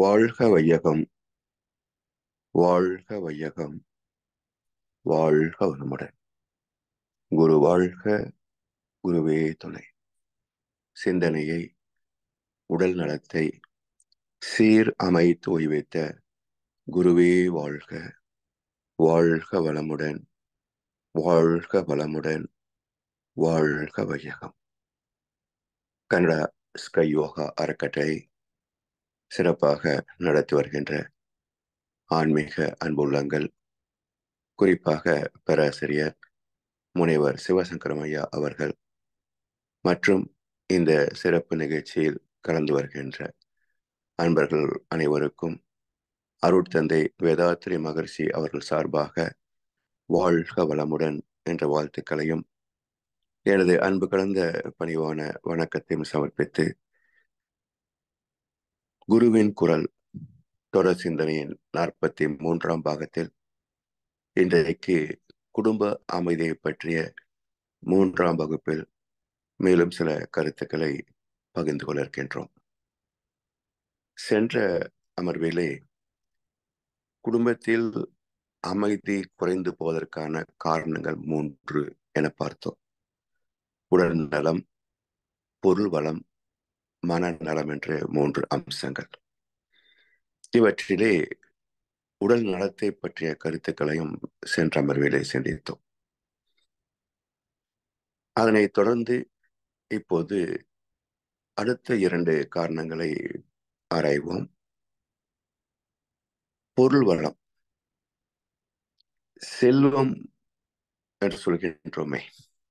வாழ்க வையகம் வாழ்க வையகம் வாழ்க வளமுடன் குரு வாழ்க குருவே துணை சிந்தனையை உடல் நலத்தை சீர் அமைத்து ஓய்வைத்த குருவே வாழ்க வாழ்க வளமுடன் வாழ்க வளமுடன் வாழ்க வையகம் கனடா ஸ்கை யோகா அறக்கட்டளை சிறப்பாக நடத்தி வருகின்ற ஆன்மீக அன்புள்ளங்கள் குறிப்பாக பேராசிரியர் முனைவர் சிவசங்கரம் ஐயா அவர்கள் மற்றும் இந்த சிறப்பு நிகழ்ச்சியில் கலந்து வருகின்ற அன்பர்கள் அனைவருக்கும் அருட்தந்தை வேதாத்திரி மகர்ஷி அவர்கள் சார்பாக வாழ்க வளமுடன் என்ற வாழ்த்துக்களையும் எனது அன்பு கலந்த பணிவான வணக்கத்தையும் சமர்ப்பித்து குருவின் குரல் தொடர் சிந்தனையின் நாற்பத்தி மூன்றாம் பாகத்தில் இன்றைக்கு குடும்ப அமைதியை பற்றிய மூன்றாம் வகுப்பில் மேலும் சில கருத்துக்களை பகிர்ந்து கொள்ள இருக்கின்றோம் சென்ற அமர்விலே குடும்பத்தில் அமைதி குறைந்து போவதற்கான காரணங்கள் மூன்று என பார்த்தோம் உடல் நலம் பொருள் வளம் மனநலம் என்ற மூன்று அம்சங்கள் இவற்றிலே உடல் நலத்தை பற்றிய கருத்துக்களையும் சென்ற அமர்விலே சிந்தித்தோம் அதனைத் தொடர்ந்து இப்போது அடுத்த இரண்டு காரணங்களை ஆராய்வோம் பொருள் வளம் செல்வம் என்று சொல்கின்றோமே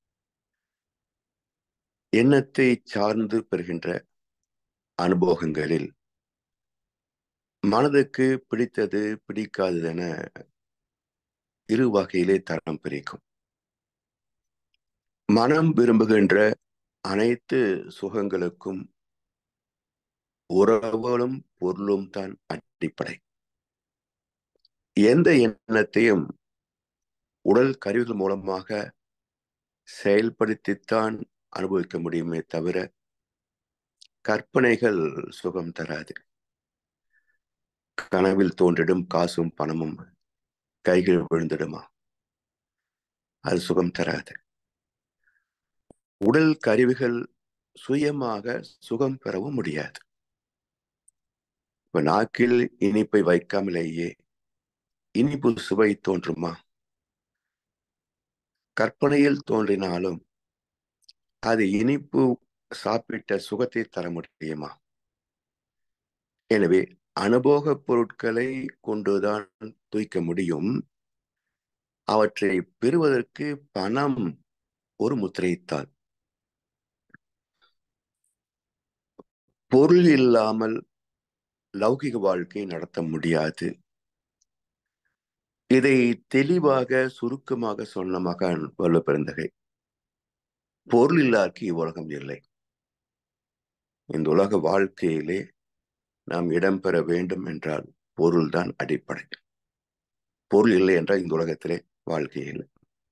எண்ணத்தை சார்ந்து பெறுகின்ற அனுபவங்களில் மனதுக்கு பிடித்தது பிடிக்காததென இரு வகையிலே தரம் பிரிக்கும் மனம் விரும்புகின்ற அனைத்து சுகங்களுக்கும் உறவுகளும் பொருளும் தான் அடிப்படை எந்த எண்ணத்தையும் உடல் கருவிகள் மூலமாக செயல்படுத்தித்தான் அனுபவிக்க முடியுமே தவிர கற்பனைகள் சுகம் தராது கனவில் தோன்றிடும் காசும் பணமும் கைகள் விழுந்துடுமா அது சுகம் தராது உடல் கருவிகள் சுயமாக சுகம் பெறவும் முடியாது இப்ப நாக்கில் இனிப்பை வைக்காமலேயே இனிப்பு சுவை தோன்றுமா கற்பனையில் தோன்றினாலும் அது இனிப்பு சாப்பிட்ட சுகத்தை தர முடியுமா எனவே அனுபவ பொருட்களை கொண்டுதான் தூய்க்க முடியும் அவற்றை பெறுவதற்கு பணம் ஒரு முத்திரைத்தான் பொருள் இல்லாமல் லௌகிக வாழ்க்கை நடத்த முடியாது இதை தெளிவாக சுருக்கமாக சொன்ன மகன் வல்லு பெருந்தகை பொருள் இல்லாருக்கு இவ்வுலகம் இல்லை இந்த உலக வாழ்க்கையிலே நாம் இடம்பெற வேண்டும் என்றால் பொருள்தான் அடிப்படை பொருள் இல்லை என்றால் இந்த உலகத்திலே வாழ்க்கை இல்லை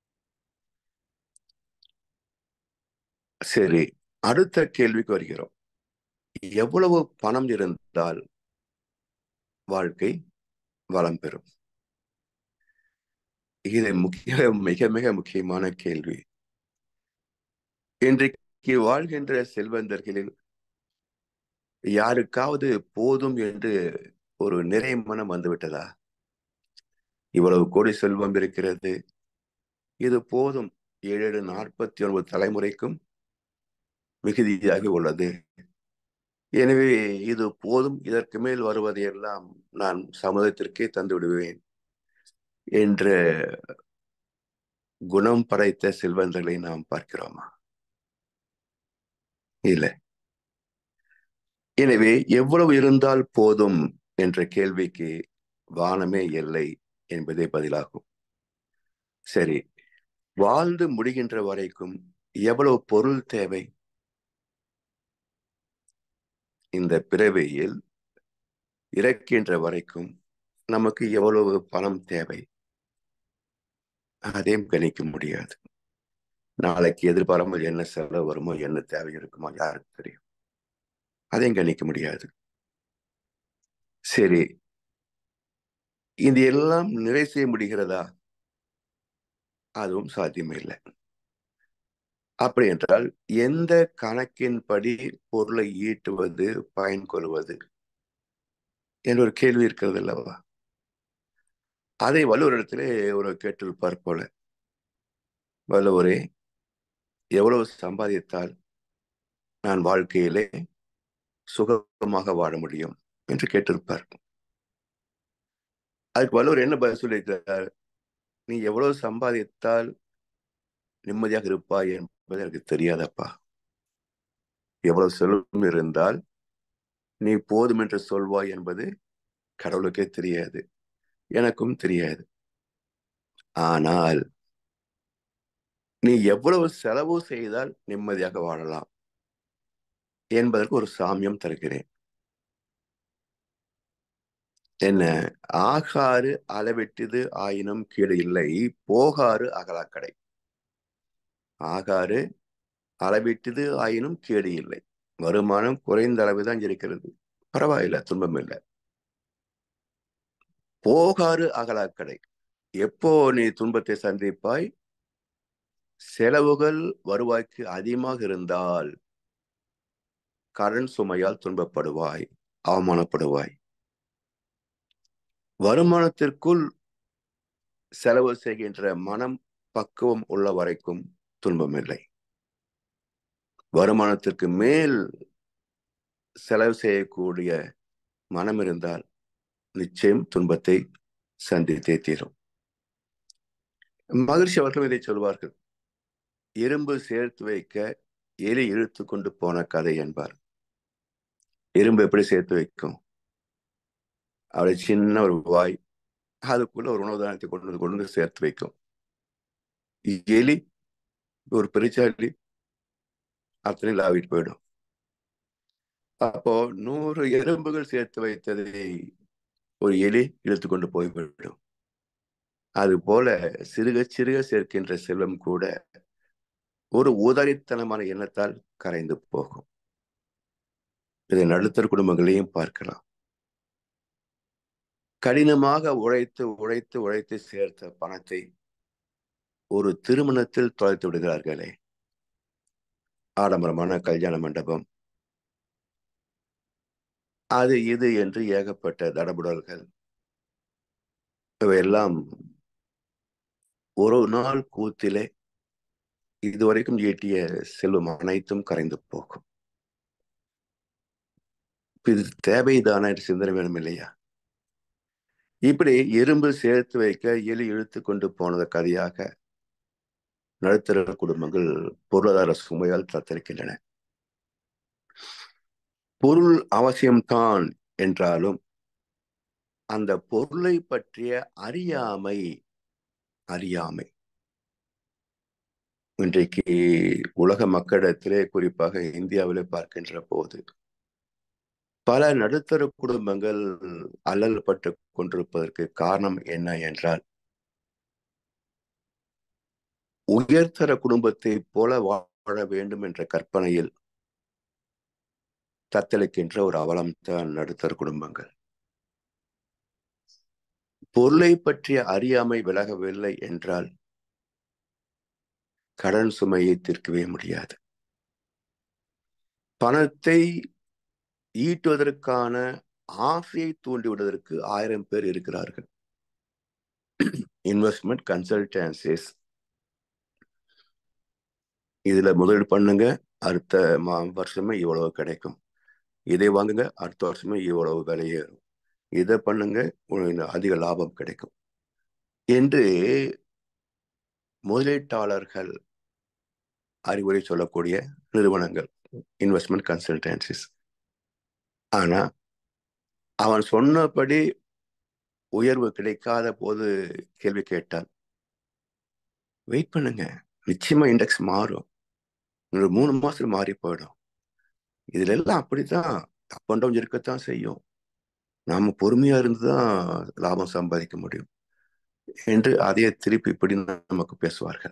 சரி அடுத்த கேள்விக்கு வருகிறோம் எவ்வளவு பணம் இருந்தால் வாழ்க்கை வளம் பெறும் இது முக்கிய மிக மிக முக்கியமான கேள்வி இன்றைக்கு வாழ்கின்ற செல்வந்தர்களில் யாருக்காவது போதும் என்று ஒரு நிறை மனம் வந்துவிட்டதா இவ்வளவு கோடி செல்வம் இருக்கிறது இது போதும் ஏழு ஏழு நாற்பத்தி ஒன்பது தலைமுறைக்கும் மிகுதியாக உள்ளது எனவே இது போதும் இதற்கு மேல் வருவதையெல்லாம் நான் சமுதாயத்திற்கே தந்து விடுவேன் என்ற குணம் படைத்த செல்வந்தர்களை நாம் பார்க்கிறோமா இல்லை எனவே எவ்வளவு இருந்தால் போதும் என்ற கேள்விக்கு வானமே இல்லை என்பதே பதிலாகும் சரி வாழ்ந்து முடிகின்ற வரைக்கும் எவ்வளவு பொருள் தேவை இந்த பிறவியில் இறக்கின்ற வரைக்கும் நமக்கு எவ்வளவு பணம் தேவை அதையும் கணிக்க முடியாது நாளைக்கு எதிர்பாராமல் என்ன செலவு வருமோ என்ன தேவை இருக்குமோ யாருக்கு தெரியும் அதையும் கணிக்க முடியாது சரி இது எல்லாம் நிறை செய்ய முடிகிறதா அதுவும் சாத்தியமே இல்லை அப்படி என்றால் எந்த கணக்கின்படி பொருளை ஈட்டுவது பயன் கொள்வது என்ற ஒரு கேள்வி இருக்கிறது அல்லவா அதை வள்ளுவரிடத்திலே ஒரு கேட்டிருப்பார் போல வள்ளுவரே எவ்வளவு சம்பாதித்தால் நான் வாழ்க்கையிலே சுகமாக வாழ முடியும் என்று கேட்டிருப்பார் அதுக்கு வள்ளுவர் என்ன பதில் சொல்லியிருக்கிறார் நீ எவ்வளவு சம்பாதித்தால் நிம்மதியாக இருப்பாய் என்பது எனக்கு தெரியாதப்பா எவ்வளவு செல்வம் இருந்தால் நீ போதும் என்று சொல்வாய் என்பது கடவுளுக்கே தெரியாது எனக்கும் தெரியாது ஆனால் நீ எவ்வளவு செலவு செய்தால் நிம்மதியாக வாழலாம் என்பதற்கு ஒரு சாமியம் தருகிறேன் என்ன ஆகாறு அளவிட்டது ஆயினும் கீழே இல்லை போகாறு அகலாக்கடை ஆகாறு அளவிட்டது ஆயினும் கேடு இல்லை வருமானம் குறைந்த அளவுதான் இருக்கிறது பரவாயில்ல துன்பம் இல்லை போகாறு அகலாக்கடை எப்போ நீ துன்பத்தை சந்திப்பாய் செலவுகள் வருவாய்க்கு அதிகமாக இருந்தால் கடன் சுமையால் துன்பப்படுவாய் அவமானப்படுவாய் வருமானத்திற்குள் செலவு செய்கின்ற மனம் பக்குவம் உள்ள வரைக்கும் துன்பம் இல்லை வருமானத்திற்கு மேல் செலவு செய்யக்கூடிய மனம் இருந்தால் நிச்சயம் துன்பத்தை சந்தித்தே தீரும் மகிழ்ச்சி அவர்களும் இதை சொல்வார்கள் இரும்பு சேர்த்து வைக்க எலி இழுத்து கொண்டு போன கதை என்பார் இரும்பு எப்படி சேர்த்து வைக்கும் அவளை சின்ன ஒரு வாய் அதுக்குள்ள ஒரு உணவு தானத்தை கொண்டு வந்து கொண்டு வந்து சேர்த்து வைக்கும் எலி ஒரு பெருச்சாளி அத்தனை லாவிட்டு போயிடும் அப்போ நூறு எறும்புகள் சேர்த்து வைத்ததை ஒரு எலி இழுத்து கொண்டு போய்விடும் அது போல சிறுக சிறுக சேர்க்கின்ற செல்வம் கூட ஒரு உதாரித்தனமான எண்ணத்தால் கரைந்து போகும் இதை நடுத்தர குடும்பங்களையும் பார்க்கலாம் கடினமாக உழைத்து உழைத்து உழைத்து சேர்த்த பணத்தை ஒரு திருமணத்தில் தொலைத்து விடுகிறார்களே ஆடம்பரமான கல்யாண மண்டபம் அது இது என்று ஏகப்பட்ட தடபுடல்கள் இவையெல்லாம் ஒரு நாள் கூத்திலே இதுவரைக்கும் ஈட்டிய செல்வம் அனைத்தும் கரைந்து போகும் இது தேவைதான சிந்தனை வேணும் இல்லையா இப்படி எறும்பு சேர்த்து வைக்க எலி இழுத்து கொண்டு போனத கதையாக நடுத்தர குடும்பங்கள் பொருளாதார சுமையால் தத்தளிக்கின்றன பொருள் அவசியம்தான் என்றாலும் அந்த பொருளை பற்றிய அறியாமை அறியாமை இன்றைக்கு உலக மக்களிடத்திலே குறிப்பாக இந்தியாவிலே பார்க்கின்ற போது பல நடுத்தர குடும்பங்கள் அல்லல் பட்டு கொண்டிருப்பதற்கு காரணம் என்ன என்றால் உயர்தர குடும்பத்தை போல வாழ வேண்டும் என்ற கற்பனையில் தத்தளிக்கின்ற ஒரு அவலம்தான் நடுத்தர குடும்பங்கள் பொருளை பற்றிய அறியாமை விலகவில்லை என்றால் கடன் சுமையை தீர்க்கவே முடியாது பணத்தை ஈட்டுவதற்கான ஆசையை தூண்டிவிடுவதற்கு ஆயிரம் பேர் இருக்கிறார்கள் இன்வெஸ்ட்மெண்ட் கன்சல்டன்சிஸ் இதுல முதலீடு பண்ணுங்க அடுத்த மா வருஷமே இவ்வளவு கிடைக்கும் இதை வாங்குங்க அடுத்த வருஷமே இவ்வளவு விலையேறும் இதை பண்ணுங்க அதிக லாபம் கிடைக்கும் என்று முதலீட்டாளர்கள் அறிவுரை சொல்லக்கூடிய நிறுவனங்கள் இன்வெஸ்ட்மெண்ட் கன்சல்டன்சிஸ் ஆனா அவன் சொன்னபடி உயர்வு கிடைக்காத போது கேள்வி கேட்டால் வெயிட் பண்ணுங்க நிச்சயமா இண்டெக்ஸ் மாறும் ஒரு மூணு மாசத்துல மாறி போயிடும் இதுல எல்லாம் அப்படித்தான் அப் அண்ட் டவுன் இருக்கத்தான் செய்யும் நாம பொறுமையா இருந்துதான் லாபம் சம்பாதிக்க முடியும் என்று அதையே திருப்பி இப்படி நமக்கு பேசுவார்கள்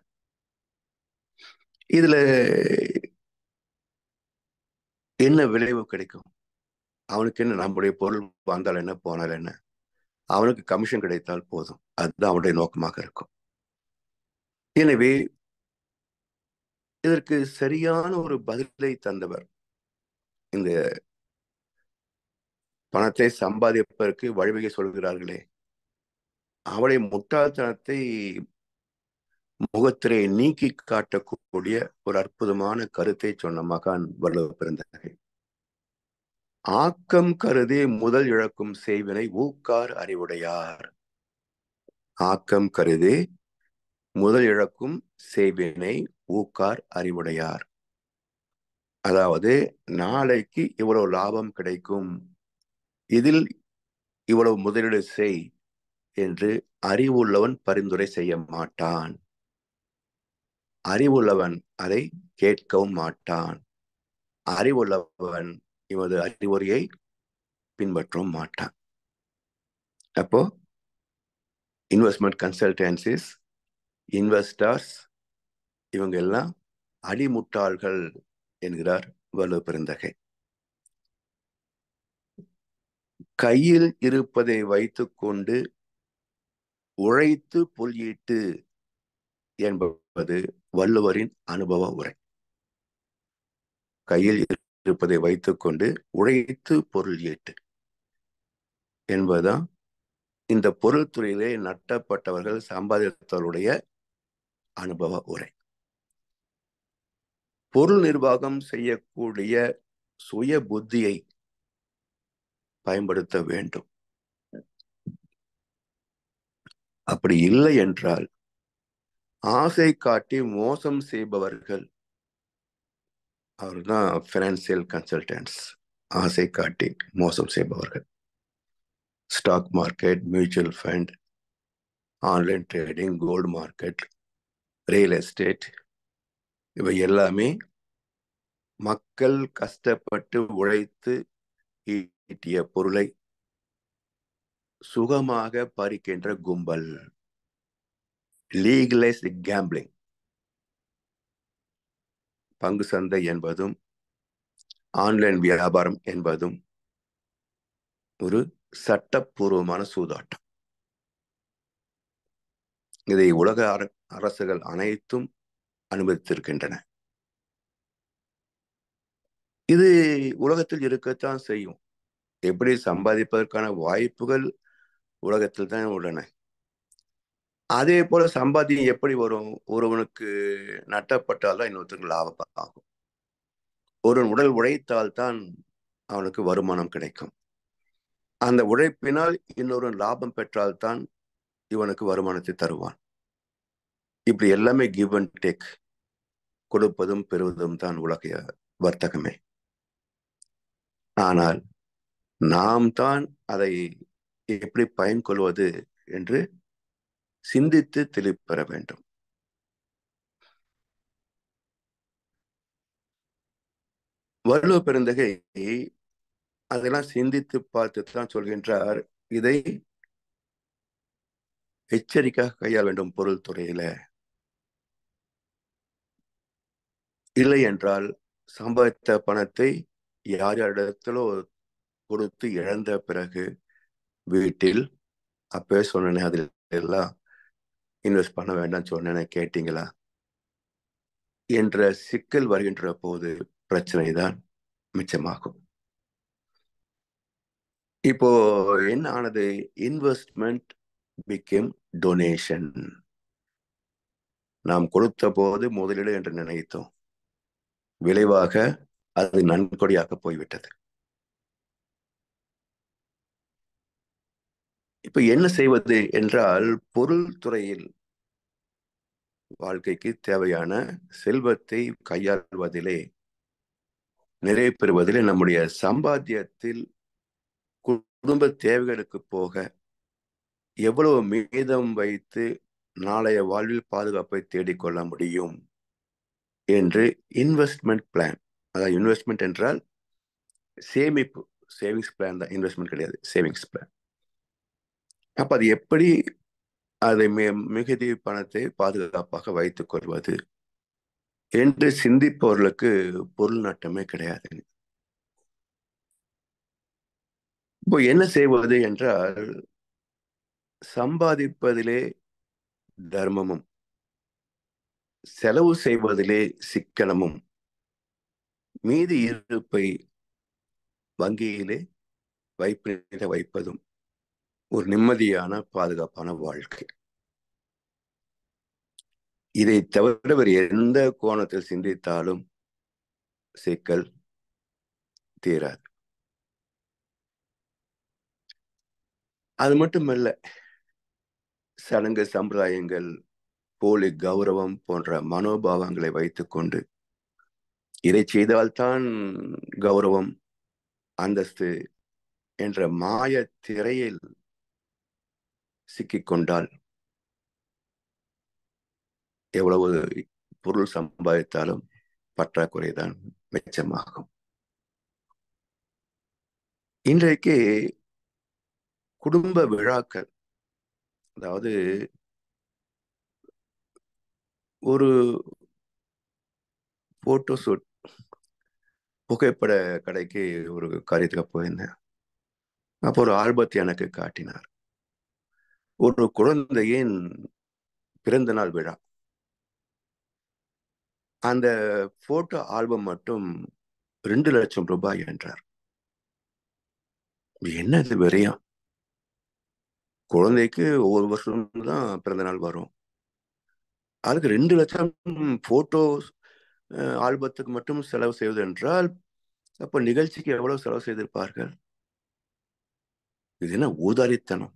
இதுல என்ன விளைவு கிடைக்கும் அவனுக்கு என்ன நம்முடைய பொருள் வந்தால் என்ன போனால் என்ன அவனுக்கு கமிஷன் கிடைத்தால் போதும் அதுதான் அவனுடைய நோக்கமாக இருக்கும் எனவே இதற்கு சரியான ஒரு பதிலை தந்தவர் இந்த பணத்தை சம்பாதிப்பதற்கு வழிவகை சொல்கிறார்களே அவளை முட்டாள்தனத்தை முகத்திரை நீக்கி காட்டக்கூடிய ஒரு அற்புதமான கருத்தை சொன்ன மகான் வள்ளுவ பிறந்தகை ஆக்கம் கருதி முதல் இழக்கும் செய்வினை ஊக்கார் அறிவுடையார் ஆக்கம் கருதி முதல் இழக்கும் செய்வினை ஊக்கார் அறிவுடையார் அதாவது நாளைக்கு இவ்வளவு லாபம் கிடைக்கும் இதில் இவ்வளவு முதலீடு செய் என்று அறிவுள்ளவன் பரிந்துரை செய்ய மாட்டான் அறிவுள்ளவன் அதை கேட்கவும் மாட்டான் அறிவுள்ளவன் இவனது அறிவுரையை பின்பற்றவும் மாட்டான் அப்போ இன்வெஸ்ட்மெண்ட் கன்சல்டன்சிஸ் இன்வெஸ்டர்ஸ் இவங்க எல்லாம் அடிமுட்டாள்கள் என்கிறார் வலு பெருந்தகை கையில் இருப்பதை வைத்துக்கொண்டு உழைத்து புல்லிட்டு என்பது வள்ளுவரின் அனுபவ உரை கையில் இருப்பதை வைத்துக்கொண்டு உழைத்து பொருள் ஈட்டு என்பதுதான் இந்த பொருள் துறையிலே நட்டப்பட்டவர்கள் சம்பாதித்தவருடைய அனுபவ உரை பொருள் நிர்வாகம் செய்யக்கூடிய சுய புத்தியை பயன்படுத்த வேண்டும் அப்படி இல்லை என்றால் ஆசை காட்டி மோசம் செய்பவர்கள் அவர்தான் பினான்சியல் கன்சல்டன்ட்ஸ் ஆசை காட்டி மோசம் செய்பவர்கள் stock market mutual fund online trading gold market real estate இவை எல்லாமே மக்கள் கஷ்டப்பட்டு உழைத்து ஈட்டிய பொருளை சுகமாக பறிக்கின்ற கும்பல் லீகலைஸ் கேம்பிளிங் பங்கு சந்தை என்பதும் ஆன்லைன் வியாபாரம் என்பதும் ஒரு சட்டப்பூர்வமான சூதாட்டம் இதை உலக அரசுகள் அனைத்தும் அனுமதித்திருக்கின்றன இது உலகத்தில் இருக்கத்தான் செய்யும் எப்படி சம்பாதிப்பதற்கான வாய்ப்புகள் உலகத்தில் தான் உள்ளன அதே போல சம்பாத்தியம் எப்படி வரும் ஒருவனுக்கு நட்டப்பட்டால் தான் இன்னொருத்தருக்கு லாபம் ஆகும் ஒருவன் உடல் உழைத்தால் தான் அவனுக்கு வருமானம் கிடைக்கும் அந்த உழைப்பினால் இன்னொரு லாபம் பெற்றால்தான் இவனுக்கு வருமானத்தை தருவான் இப்படி எல்லாமே கிவ் அண்ட் டேக் கொடுப்பதும் பெறுவதும் தான் உலக வர்த்தகமே ஆனால் நாம் தான் அதை எப்படி பயன் கொள்வது என்று சிந்தித்து தெளிப்பெற வேண்டும் வள்ளுவ பெருந்தகை அதெல்லாம் சிந்தித்து பார்த்து தான் சொல்கின்றார் இதை எச்சரிக்கையாக கையாள வேண்டும் பொருள் துறையில இல்லை என்றால் சம்பாதித்த பணத்தை யார் யாரிடத்திலோ கொடுத்து இழந்த பிறகு வீட்டில் அப்பவே சொன்னேன் அதில் எல்லாம் இன்வெஸ்ட் பண்ண வேண்டாம் சொன்னேன் கேட்டீங்களா என்ற சிக்கல் வருகின்ற போது பிரச்சனை தான் மிச்சமாகும் இப்போ என்ன ஆனது இன்வெஸ்ட்மெண்ட் பிகேம் டொனேஷன் நாம் கொடுத்த போது முதலீடு என்று நினைத்தோம் விளைவாக அது நன்கொடியாக போய்விட்டது இப்ப என்ன செய்வது என்றால் பொருள் துறையில் வாழ்க்கைக்கு தேவையான செல்வத்தை கையாள்வதிலே நிறைவு பெறுவதிலே நம்முடைய சம்பாத்தியத்தில் குடும்ப தேவைகளுக்கு போக எவ்வளவு மீதம் வைத்து நாளைய வாழ்வில் பாதுகாப்பை தேடிக்கொள்ள முடியும் என்று இன்வெஸ்ட்மெண்ட் பிளான் அதாவது இன்வெஸ்ட்மெண்ட் என்றால் சேமிப்பு சேவிங்ஸ் பிளான் தான் இன்வெஸ்ட்மெண்ட் கிடையாது சேவிங்ஸ் பிளான் அப்ப அது எப்படி அதை மிகுதி பணத்தை பாதுகாப்பாக வைத்துக் கொள்வது என்று சிந்திப்பவர்களுக்கு பொருள் நட்டமே கிடையாது இப்போ என்ன செய்வது என்றால் சம்பாதிப்பதிலே தர்மமும் செலவு செய்வதிலே சிக்கனமும் மீதி இருப்பை வங்கியிலே வைப்பிட வைப்பதும் ஒரு நிம்மதியான பாதுகாப்பான வாழ்க்கை இதை தவிர வேறு எந்த கோணத்தில் சிந்தித்தாலும் சிக்கல் தீராது அது மட்டுமல்ல சடங்கு சம்பிரதாயங்கள் போலி கௌரவம் போன்ற மனோபாவங்களை வைத்துக்கொண்டு இதை செய்தால்தான் கௌரவம் அந்தஸ்து என்ற மாய திரையில் சிக்கிக்கொண்டால் எவ்வளவு பொருள் சம்பாதித்தாலும் பற்றாக்குறைதான் மிச்சமாகும் இன்றைக்கு குடும்ப விழாக்கள் அதாவது ஒரு போட்டோ ஷூட் புகைப்பட கடைக்கு ஒரு காரியத்துக்கு போயிருந்தேன் அப்போ ஒரு ஆல்பத்தை எனக்கு காட்டினார் ஒரு குழந்தையின் பிறந்த நாள் விழா அந்த போட்டோ ஆல்பம் மட்டும் ரெண்டு லட்சம் ரூபாய் என்றார் என்ன இது வெறியம் குழந்தைக்கு ஒவ்வொரு வருஷம் தான் பிறந்த நாள் வரும் அதுக்கு ரெண்டு லட்சம் போட்டோ ஆல்பத்துக்கு மட்டும் செலவு செய்வது என்றால் அப்ப நிகழ்ச்சிக்கு எவ்வளவு செலவு செய்திருப்பார்கள் இது என்ன ஊதாரித்தனம்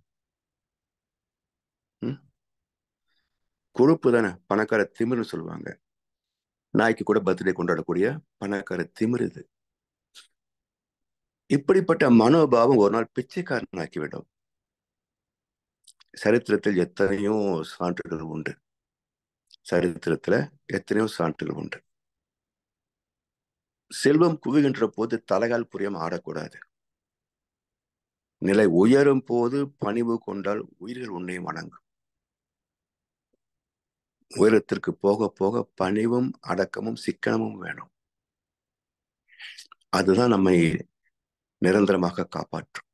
கொழுப்பு தானே பணக்கார திமிர்னு சொல்லுவாங்க நாய்க்கு கூட பர்த்டே கொண்டாடக்கூடிய பணக்கார திமிர் இது இப்படிப்பட்ட மனோபாவம் ஒரு நாள் பிச்சைக்காரன் ஆக்கிவிடும் சரித்திரத்தில் எத்தனையோ சான்றுகள் உண்டு சரித்திரத்துல எத்தனையோ சான்றுகள் உண்டு செல்வம் குவிகின்ற போது தலைகால் புரியாம ஆடக்கூடாது நிலை உயரும் போது பணிவு கொண்டால் உயிர்கள் உன்னை வணங்கும் உயரத்திற்கு போக போக பணிவும் அடக்கமும் சிக்கனமும் வேணும் அதுதான் நம்மை நிரந்தரமாக காப்பாற்றும்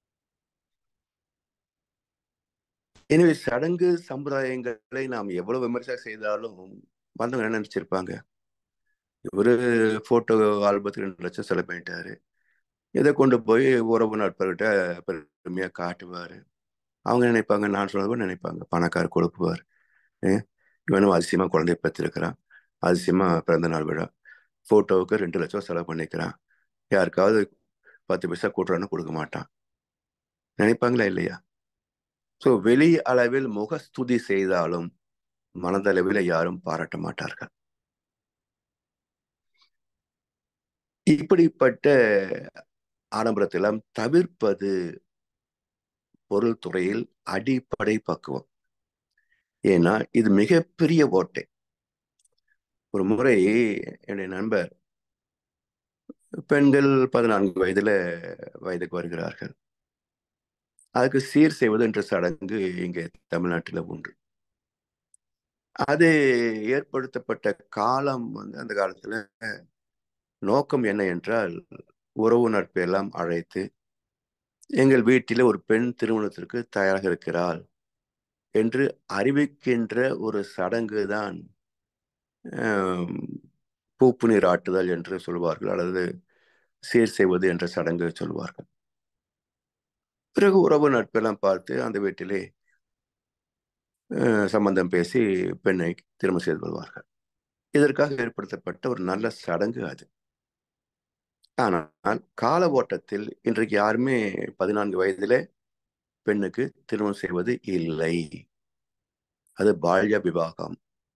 எனவே சடங்கு சம்பிரதாயங்களை நாம் எவ்வளவு விமர்சனம் செய்தாலும் வந்தவங்க என்ன நினைச்சிருப்பாங்க இவரு போட்டோ ஆல்பத்துக்கு ரெண்டு லட்சம் செலவு பண்ணிட்டாரு இதை கொண்டு போய் உறவு நட்பர்கிட்ட பெருமையா காட்டுவாரு அவங்க நினைப்பாங்க நான் சொன்னது நினைப்பாங்க பணக்கார கொடுப்புவார் இவனும் அதிசயமா குழந்தைய பெற்றிருக்கிறான் அதிசயமா பிறந்த நாள் விழா போட்டோவுக்கு ரெண்டு லட்சம் செலவு பண்ணிக்கிறான் யாருக்காவது பத்து பைசா கூட்டுறான்னு கொடுக்க மாட்டான் நினைப்பாங்களா இல்லையா ஸோ வெளி அளவில் முகஸ்துதி செய்தாலும் மனதளவில் யாரும் பாராட்ட மாட்டார்கள் இப்படிப்பட்ட ஆடம்பரத்தெல்லாம் தவிர்ப்பது பொருள் துறையில் அடிப்படை பக்குவம் ஏன்னா இது மிகப்பெரிய ஓட்டை ஒரு முறை என்னுடைய நண்பர் பெண்கள் பதினான்கு வயதுல வயதுக்கு வருகிறார்கள் அதுக்கு சீர் செய்வது என்ற சடங்கு இங்கே தமிழ்நாட்டில் உண்டு அது ஏற்படுத்தப்பட்ட காலம் வந்து அந்த காலத்துல நோக்கம் என்ன என்றால் உறவு நட்பு எல்லாம் அழைத்து எங்கள் வீட்டில் ஒரு பெண் திருமணத்திற்கு தயாராக இருக்கிறாள் என்று அறிவிக்கின்ற ஒரு சடங்கு தான் பூப்பு நீர் ஆட்டுதல் என்று சொல்வார்கள் அல்லது சீர் செய்வது என்ற சடங்கு சொல்வார்கள் பிறகு உறவு நட்பெல்லாம் பார்த்து அந்த வீட்டிலே சம்பந்தம் பேசி பெண்ணை திருமணம் செய்து கொள்வார்கள் இதற்காக ஏற்படுத்தப்பட்ட ஒரு நல்ல சடங்கு அது ஆனால் கால ஓட்டத்தில் இன்றைக்கு யாருமே பதினான்கு வயதில பெண்ணுக்கு திருமணம் செய்வது இல்லை அது பால்ய விவாகம்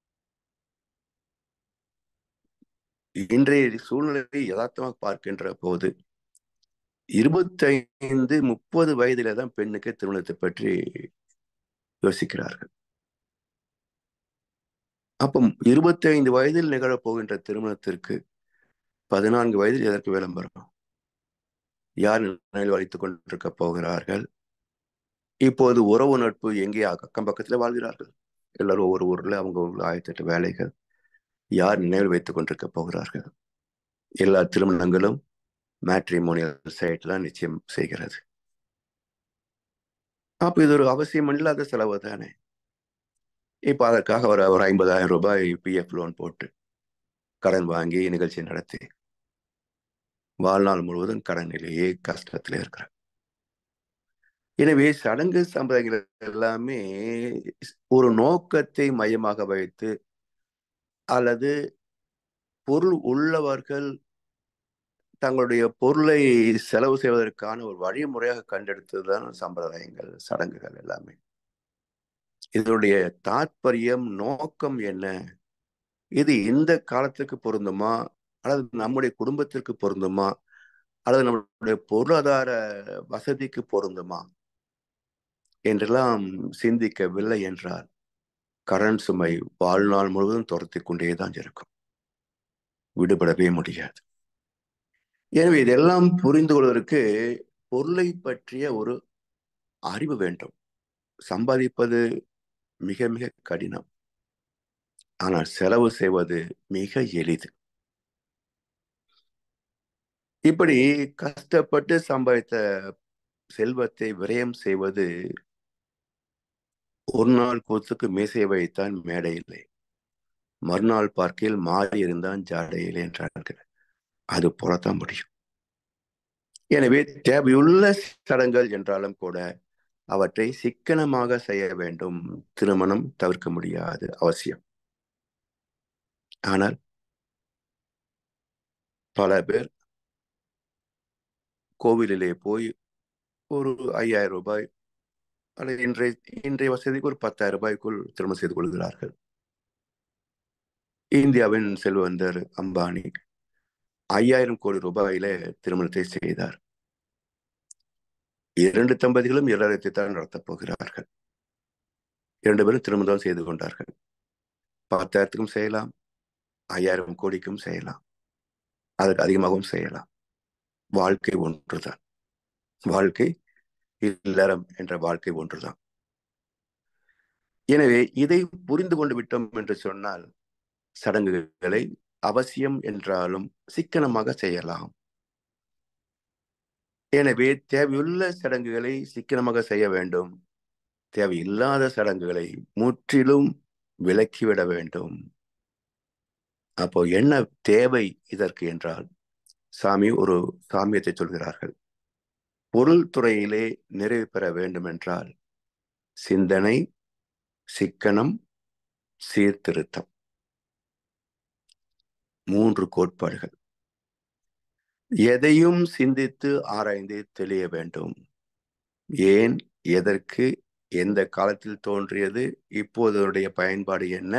இன்றைய சூழ்நிலையை யதார்த்தமாக பார்க்கின்ற போது இருபத்தைந்து முப்பது வயதில தான் பெண்ணுக்கு திருமணத்தை பற்றி யோசிக்கிறார்கள் அப்போ இருபத்தி ஐந்து வயதில் நிகழப் போகின்ற திருமணத்திற்கு பதினான்கு வயதில் எதற்கு விளம்பரம் யார் நிலையில் வலித்துக் கொண்டிருக்க போகிறார்கள் இப்போது உறவு நட்பு எங்கே அக்கம் பக்கத்துல வாழ்கிறார்கள் எல்லாரும் ஒவ்வொரு ஊர்ல அவங்க ஆயிரத்தி எட்டு வேலைகள் யார் நினைவில் வைத்துக் கொண்டிருக்க போகிறார்கள் எல்லா திருமணங்களும் மேட்ரிமோனியல் சைட் தான் நிச்சயம் செய்கிறது அப்ப இது ஒரு அவசியம் இல்லாத செலவு தானே இப்ப அதற்காக ஒரு ஒரு ஐம்பதாயிரம் ரூபாய் பிஎஃப் லோன் போட்டு கடன் வாங்கி நிகழ்ச்சி நடத்தி வாழ்நாள் முழுவதும் கடனிலேயே கஷ்டத்திலே இருக்கிறார் எனவே சடங்கு சம்பிரதாயங்கள் எல்லாமே ஒரு நோக்கத்தை மையமாக வைத்து அல்லது பொருள் உள்ளவர்கள் தங்களுடைய பொருளை செலவு செய்வதற்கான ஒரு வழிமுறையாக கண்டெடுத்ததுதான் சம்பிரதாயங்கள் சடங்குகள் எல்லாமே இதனுடைய தாற்பயம் நோக்கம் என்ன இது இந்த காலத்துக்கு பொருந்துமா அல்லது நம்முடைய குடும்பத்திற்கு பொருந்துமா அல்லது நம்மளுடைய பொருளாதார வசதிக்கு பொருந்துமா என்றெல்லாம் சிந்திக்கவில்லை என்றால் கரண் சுமை வாழ்நாள் முழுவதும் துரத்தி கொண்டேதான் இருக்கும் விடுபடவே முடியாது எனவே இதெல்லாம் புரிந்து கொள்வதற்கு பொருளை பற்றிய ஒரு அறிவு வேண்டும் சம்பாதிப்பது மிக மிக கடினம் ஆனால் செலவு செய்வது மிக எளிது இப்படி கஷ்டப்பட்டு சம்பாதித்த செல்வத்தை விரயம் செய்வது ஒரு நாள் கூத்துக்கு மீசை வைத்தான் மேடை இல்லை மறுநாள் பார்க்கையில் மாறி இருந்தான் ஜாடையில் என்றார்கள் அது போலத்தான் முடியும் எனவே தேவையுள்ள சடங்குகள் என்றாலும் கூட அவற்றை சிக்கனமாக செய்ய வேண்டும் திருமணம் தவிர்க்க முடியாது அவசியம் ஆனால் பல பேர் கோவிலிலே போய் ஒரு ஐயாயிரம் ரூபாய் அல்லது இன்றைய இன்றைய வசதிக்கு ஒரு பத்தாயிரம் ரூபாய்க்குள் திருமணம் செய்து கொள்கிறார்கள் இந்தியாவின் செல்வந்தர் அம்பானி ஐயாயிரம் கோடி ரூபாயில திருமணத்தை செய்தார் இரண்டு தம்பதிகளும் இல்லறத்தை தான் நடத்தப் போகிறார்கள் இரண்டு பேரும் திருமணம் செய்து கொண்டார்கள் பத்தாயிரத்துக்கும் செய்யலாம் ஐயாயிரம் கோடிக்கும் செய்யலாம் அதுக்கு அதிகமாகவும் செய்யலாம் வாழ்க்கை ஒன்றுதான் வாழ்க்கை இல்லறம் என்ற வாழ்க்கை ஒன்றுதான் எனவே இதை புரிந்து கொண்டு விட்டோம் என்று சொன்னால் சடங்குகளை அவசியம் என்றாலும் சிக்கனமாக செய்யலாம் எனவே தேவையுள்ள சடங்குகளை சிக்கனமாக செய்ய வேண்டும் தேவையில்லாத சடங்குகளை முற்றிலும் விலக்கிவிட வேண்டும் அப்போ என்ன தேவை இதற்கு என்றால் சாமி ஒரு சாமியத்தை சொல்கிறார்கள் பொருள் துறையிலே நிறைவு பெற வேண்டும் என்றால் சிந்தனை சிக்கனம் சீர்திருத்தம் மூன்று கோட்பாடுகள் எதையும் சிந்தித்து ஆராய்ந்து தெளிய வேண்டும் ஏன் எதற்கு எந்த காலத்தில் தோன்றியது இப்போதனுடைய பயன்பாடு என்ன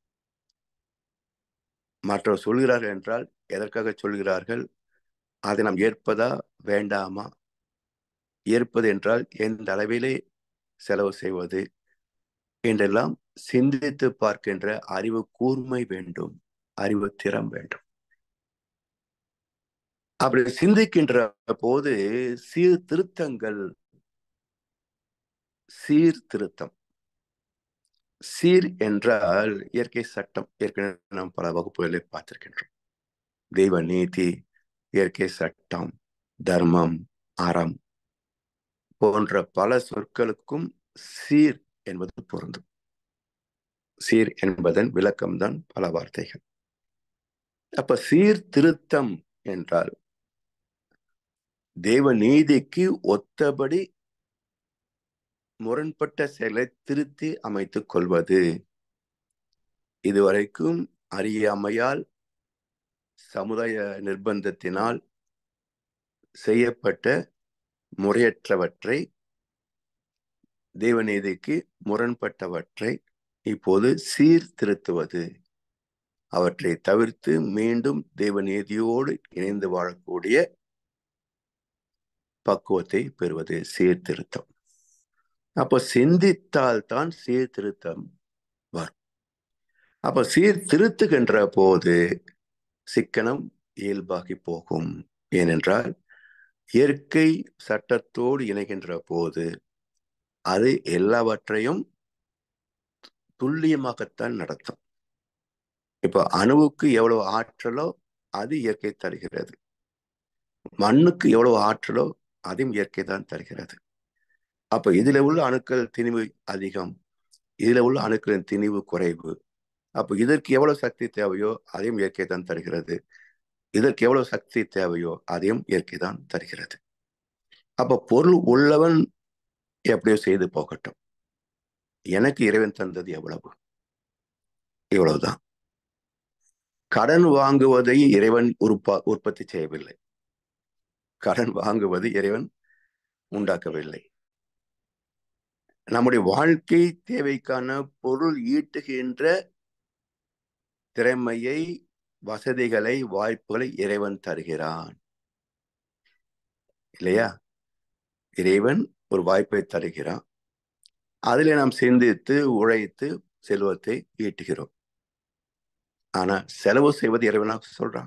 மற்றவர் சொல்கிறார்கள் என்றால் எதற்காக சொல்கிறார்கள் அதை நாம் ஏற்பதா வேண்டாமா ஏற்பது என்றால் எந்த அளவிலே செலவு செய்வது என்றெல்லாம் சிந்தித்து பார்க்கின்ற அறிவு கூர்மை வேண்டும் அறிவு திறம் வேண்டும் அப்படி சிந்திக்கின்ற போது சீர்திருத்தங்கள் சீர்திருத்தம் சீர் என்றால் இயற்கை சட்டம் ஏற்கனவே நாம் பல வகுப்புகளை பார்த்திருக்கின்றோம் தெய்வ நீதி இயற்கை சட்டம் தர்மம் அறம் போன்ற பல சொற்களுக்கும் சீர் என்பது பொருந்தும் சீர் என்பதன் விளக்கம்தான் பல வார்த்தைகள் அப்ப சீர்திருத்தம் என்றால் தேவ நீதிக்கு ஒத்தபடி முரண்பட்ட செயலை திருத்தி அமைத்துக் கொள்வது இதுவரைக்கும் அறியாமையால் சமுதாய நிர்பந்தத்தினால் செய்யப்பட்ட முறையற்றவற்றை தேவநீதிக்கு முரண்பட்டவற்றை இப்போது சீர்திருத்துவது அவற்றை தவிர்த்து மீண்டும் தேவநீதியோடு இணைந்து வாழக்கூடிய பக்குவத்தை பெறுவது சீர்திருத்தம் அப்போ சிந்தித்தால் தான் சீர்திருத்தம் வரும் அப்ப சீர்திருத்துகின்ற போது சிக்கனம் இயல்பாகி போகும் ஏனென்றால் இயற்கை சட்டத்தோடு இணைகின்ற போது அது எல்லாவற்றையும் துல்லியமாகத்தான் நடத்தும் இப்போ அணுவுக்கு எவ்வளவு ஆற்றலோ அது இயற்கை தருகிறது மண்ணுக்கு எவ்வளவு ஆற்றலோ அதையும் இயற்கை தான் தருகிறது அப்ப இதுல உள்ள அணுக்கள் திணிவு அதிகம் இதுல உள்ள அணுக்களின் திணிவு குறைவு அப்ப இதற்கு எவ்வளவு சக்தி தேவையோ அதையும் இயற்கை தான் தருகிறது இதற்கு எவ்வளவு சக்தி தேவையோ அதையும் இயற்கை தான் தருகிறது அப்ப பொருள் உள்ளவன் எப்படியோ செய்து போகட்டும் எனக்கு இறைவன் தந்தது எவ்வளவு இவ்வளவுதான் கடன் வாங்குவதை இறைவன் உற்பா உற்பத்தி செய்யவில்லை கடன் வாங்குவது இறைவன் உண்டாக்கவில்லை நம்முடைய வாழ்க்கை தேவைக்கான பொருள் ஈட்டுகின்ற திறமையை வசதிகளை வாய்ப்புகளை இறைவன் தருகிறான் இல்லையா இறைவன் ஒரு வாய்ப்பை தருகிறான் அதில் நாம் சிந்தித்து உழைத்து செல்வத்தை ஈட்டுகிறோம் ஆனா செலவு செய்வது இறைவனாக சொல்றான்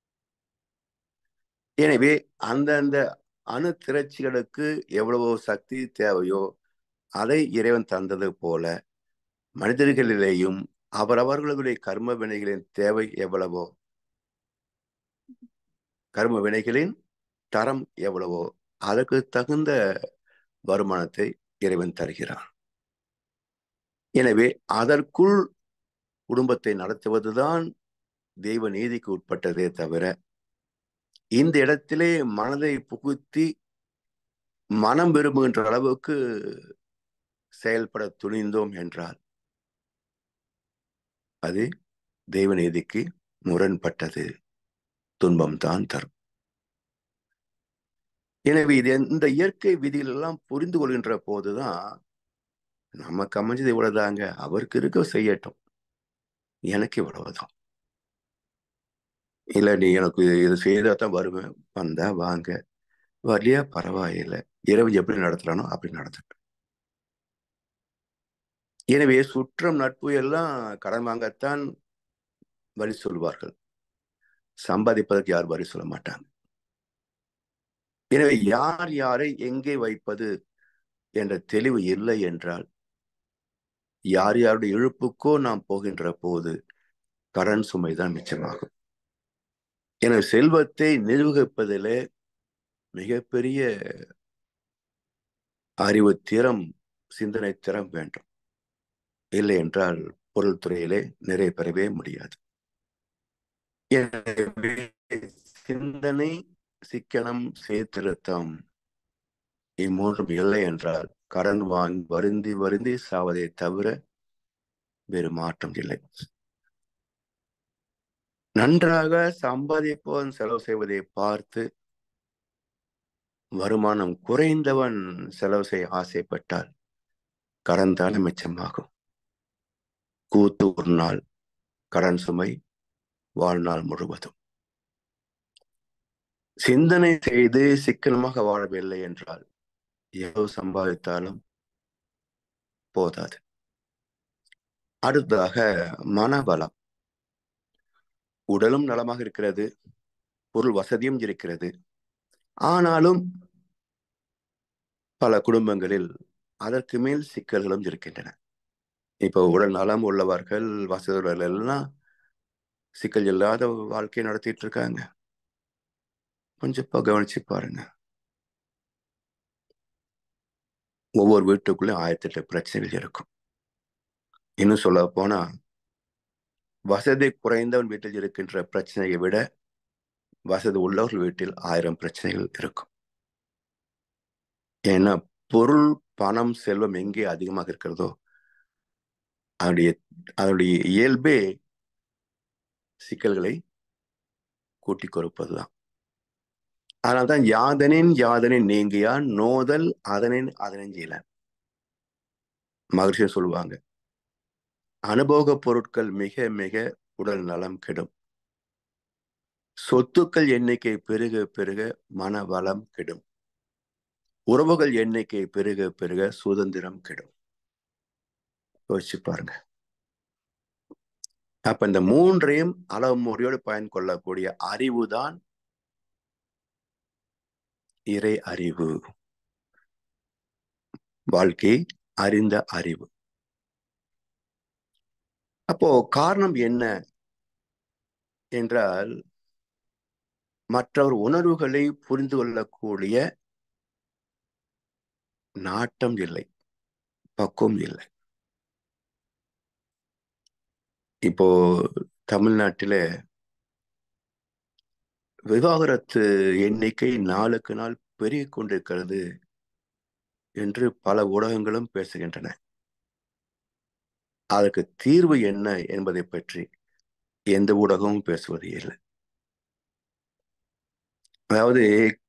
எனவே அந்தந்த அணு திரட்சிகளுக்கு எவ்வளவோ சக்தி தேவையோ அதை இறைவன் தந்தது போல மனிதர்களிலேயும் அவரவர்களுடைய கர்ம வினைகளின் தேவை எவ்வளவோ கர்ம வினைகளின் தரம் எவ்வளவோ அதற்கு தகுந்த வருமானத்தை இறைவன் தருகிறான் எனவே அதற்குள் குடும்பத்தை நடத்துவதுதான் தெய்வ நீதிக்கு உட்பட்டதே தவிர இந்த இடத்திலே மனதை புகுத்தி மனம் விரும்புகின்ற அளவுக்கு செயல்பட துணிந்தோம் என்றால் அது தெய்வ நீதிக்கு முரண்பட்டது துன்பம் தான் தரும் எனவே இது இந்த இயற்கை விதிகள் எல்லாம் புரிந்து கொள்கின்ற போதுதான் நமக்கு அமைஞ்சது இவ்வளவுதாங்க அவருக்கு இருக்க செய்யட்டும் எனக்கு இவ்வளவுதான் இல்ல நீ எனக்கு இது செய்தா தான் வருவேன் வந்தா வாங்க வரலையா பரவாயில்லை இரவு எப்படி நடத்துறானோ அப்படி நடத்தட்டும் எனவே சுற்றம் நட்பு எல்லாம் கடன் வாங்கத்தான் வழி சொல்வார்கள் சம்பாதிப்பதற்கு யார் வரி சொல்ல மாட்டாங்க எனவே யார் யாரை எங்கே வைப்பது என்ற தெளிவு இல்லை என்றால் யார் யாருடைய இழுப்புக்கோ நாம் போகின்ற போது கடன் சுமைதான் மிச்சமாகும் எனவே செல்வத்தை நிர்வகிப்பதிலே மிகப்பெரிய அறிவு திறம் சிந்தனை திறம் வேண்டும் இல்லை என்றால் பொருள் துறையிலே நிறைய பெறவே முடியாது எனவே சிந்தனை சிக்கனம் சேர்த்திருத்தம் இம்மூன்றும் இல்லை என்றால் கடன் வாங்கி வருந்தி வருந்தி சாவதை தவிர வேறு மாற்றம் இல்லை நன்றாக சம்பாதிப்பவன் செலவு செய்வதை பார்த்து வருமானம் குறைந்தவன் செலவு செய்ய ஆசைப்பட்டால் கடன் தானே மிச்சமாகும் கூத்து ஒரு நாள் கடன் சுமை வாழ்நாள் முழுவதும் சிந்தனை செய்து சிக்கனமாக வாழவில்லை என்றால் எவ்வளவு சம்பாதித்தாலும் போதாது அடுத்ததாக மனபலம் உடலும் நலமாக இருக்கிறது பொருள் வசதியும் இருக்கிறது ஆனாலும் பல குடும்பங்களில் அதற்கு மேல் சிக்கல்களும் இருக்கின்றன இப்போ உடல் நலம் உள்ளவர்கள் வசதிகள் எல்லாம் சிக்கல் இல்லாத வாழ்க்கை நடத்திட்டு இருக்காங்க கொஞ்சம் கவனிச்சு பாருங்க ஒவ்வொரு வீட்டுக்குள்ளயும் ஆயிரத்தி எட்டு பிரச்சனைகள் இருக்கும் இன்னும் சொல்ல போனா வசதி குறைந்தவன் வீட்டில் இருக்கின்ற பிரச்சனையை விட வசதி உள்ளவர்கள் வீட்டில் ஆயிரம் பிரச்சனைகள் இருக்கும் ஏன்னா பொருள் பணம் செல்வம் எங்கே அதிகமாக இருக்கிறதோ அதனுடைய அதனுடைய இயல்பே சிக்கல்களை கூட்டி கொடுப்பதுதான் அதனால்தான் யாதனின் யாதனின் நீங்கியான் நோதல் அதனின் அதனின் செய்யல மகிழ்ச்சியை சொல்லுவாங்க அனுபவ பொருட்கள் மிக மிக உடல் நலம் கெடும் சொத்துக்கள் எண்ணிக்கை பெருக பெருக மன வளம் கெடும் உறவுகள் எண்ணிக்கை பெருக பெருக சுதந்திரம் கெடும் யோசிச்சு பாருங்க அப்ப இந்த மூன்றையும் அளவு முறையோடு பயன் கொள்ளக்கூடிய அறிவுதான் இறை அறிவு வாழ்க்கை அறிந்த அறிவு அப்போ காரணம் என்ன என்றால் மற்றவர் உணர்வுகளை புரிந்து கொள்ளக்கூடிய நாட்டம் இல்லை பக்குவம் இல்லை இப்போ தமிழ்நாட்டிலே விவாகரத்து எண்ணிக்கை நாளுக்கு நாள் பெருகி கொண்டிருக்கிறது என்று பல ஊடகங்களும் பேசுகின்றன அதற்கு தீர்வு என்ன என்பதை பற்றி எந்த ஊடகமும் பேசுவது இல்லை அதாவது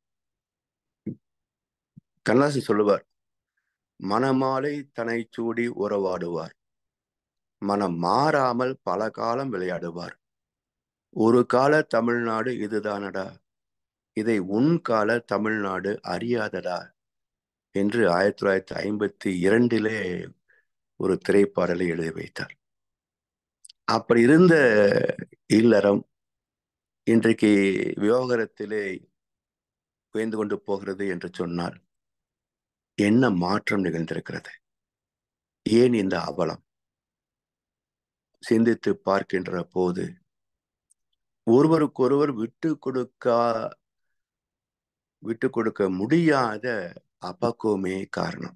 கண்ணாசி சொல்லுவார் மனமாலை தனை சூடி உறவாடுவார் மனம் மாறாமல் பல காலம் விளையாடுவார் ஒரு கால தமிழ்நாடு இதுதானடா இதை உன் கால தமிழ்நாடு அறியாதடா என்று ஆயிரத்தி தொள்ளாயிரத்தி ஐம்பத்தி இரண்டிலே ஒரு திரைப்பாடலை எழுதி வைத்தார் அப்படி இருந்த இல்லறம் இன்றைக்கு விவகாரத்திலே உயர்ந்து கொண்டு போகிறது என்று சொன்னால் என்ன மாற்றம் நிகழ்ந்திருக்கிறது ஏன் இந்த அவலம் சிந்தித்து பார்க்கின்ற போது ஒருவருக்கொருவர் விட்டு கொடுக்கா விட்டு கொடுக்க முடியாத அபக்குவமே காரணம்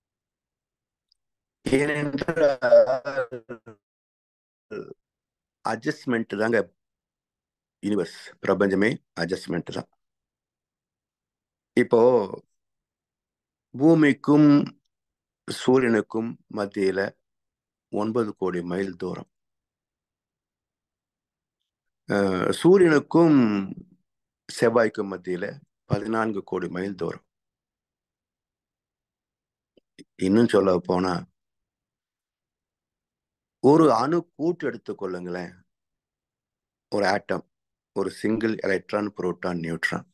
ஏனென்றால் அட்ஜஸ்ட்மெண்ட் தாங்க யூனிவர்ஸ் பிரபஞ்சமே அட்ஜஸ்ட்மெண்ட் தான் இப்போ பூமிக்கும் சூரியனுக்கும் மத்தியில ஒன்பது கோடி மைல் தூரம் சூரியனுக்கும் செவ்வாய்க்கும் மத்தியில பதினான்கு கோடி மைல் தூரம் இன்னும் சொல்ல போனா ஒரு அணு கூட்டு எடுத்துக்கொள்ளுங்களேன் ஒரு ஆட்டம் ஒரு single electron proton neutron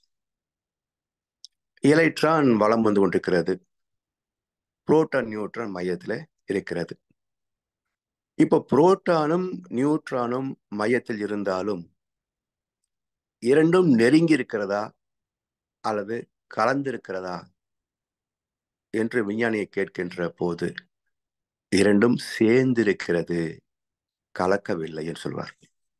electron வளம் வந்து கொண்டிருக்கிறது புரோட்டான் நியூட்ரான் மையத்துல இருக்கிறது இப்போ புரோட்டானும் நியூட்ரானும் மையத்தில் இருந்தாலும் இரண்டும் நெருங்கி இருக்கிறதா அல்லது கலந்திருக்கிறதா என்று விஞ்ஞானியை கேட்கின்ற போது இரண்டும் சேர்ந்திருக்கிறது கலக்கவில்லை என்று சொல்வார்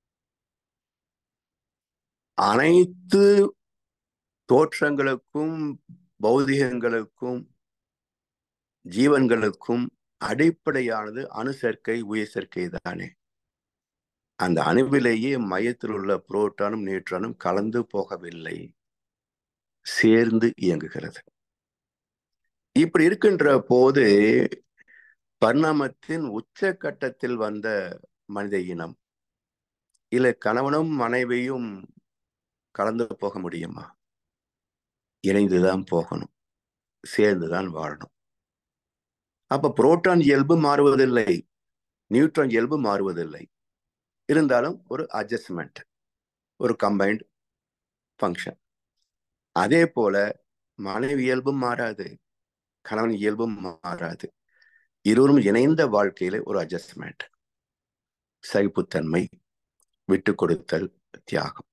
அனைத்து தோற்றங்களுக்கும் பௌதிகங்களுக்கும் ஜீவன்களுக்கும் அடிப்படையானது அணு சேர்க்கை உயிர் சேர்க்கை தானே அந்த அணுவிலேயே மையத்தில் உள்ள புரோட்டானும் நியூட்ரானும் கலந்து போகவில்லை சேர்ந்து இயங்குகிறது இப்படி இருக்கின்ற போது பரிணாமத்தின் உச்ச கட்டத்தில் வந்த மனித இனம் இல்ல கணவனும் மனைவியும் கலந்து போக முடியுமா இணைந்துதான் போகணும் சேர்ந்துதான் வாழணும் அப்ப புரோட்டான் இயல்பு மாறுவதில்லை நியூட்ரான் இயல்பு மாறுவதில்லை இருந்தாலும் ஒரு அட்ஜஸ்ட்மெண்ட் ஒரு கம்பைன்ட் ஃபங்க்ஷன் அதே போல மனைவி இயல்பும் மாறாது கணவன் இயல்பும் மாறாது இருவரும் இணைந்த வாழ்க்கையில ஒரு அட்ஜஸ்ட்மெண்ட் சகிப்புத்தன்மை விட்டு கொடுத்தல் தியாகம்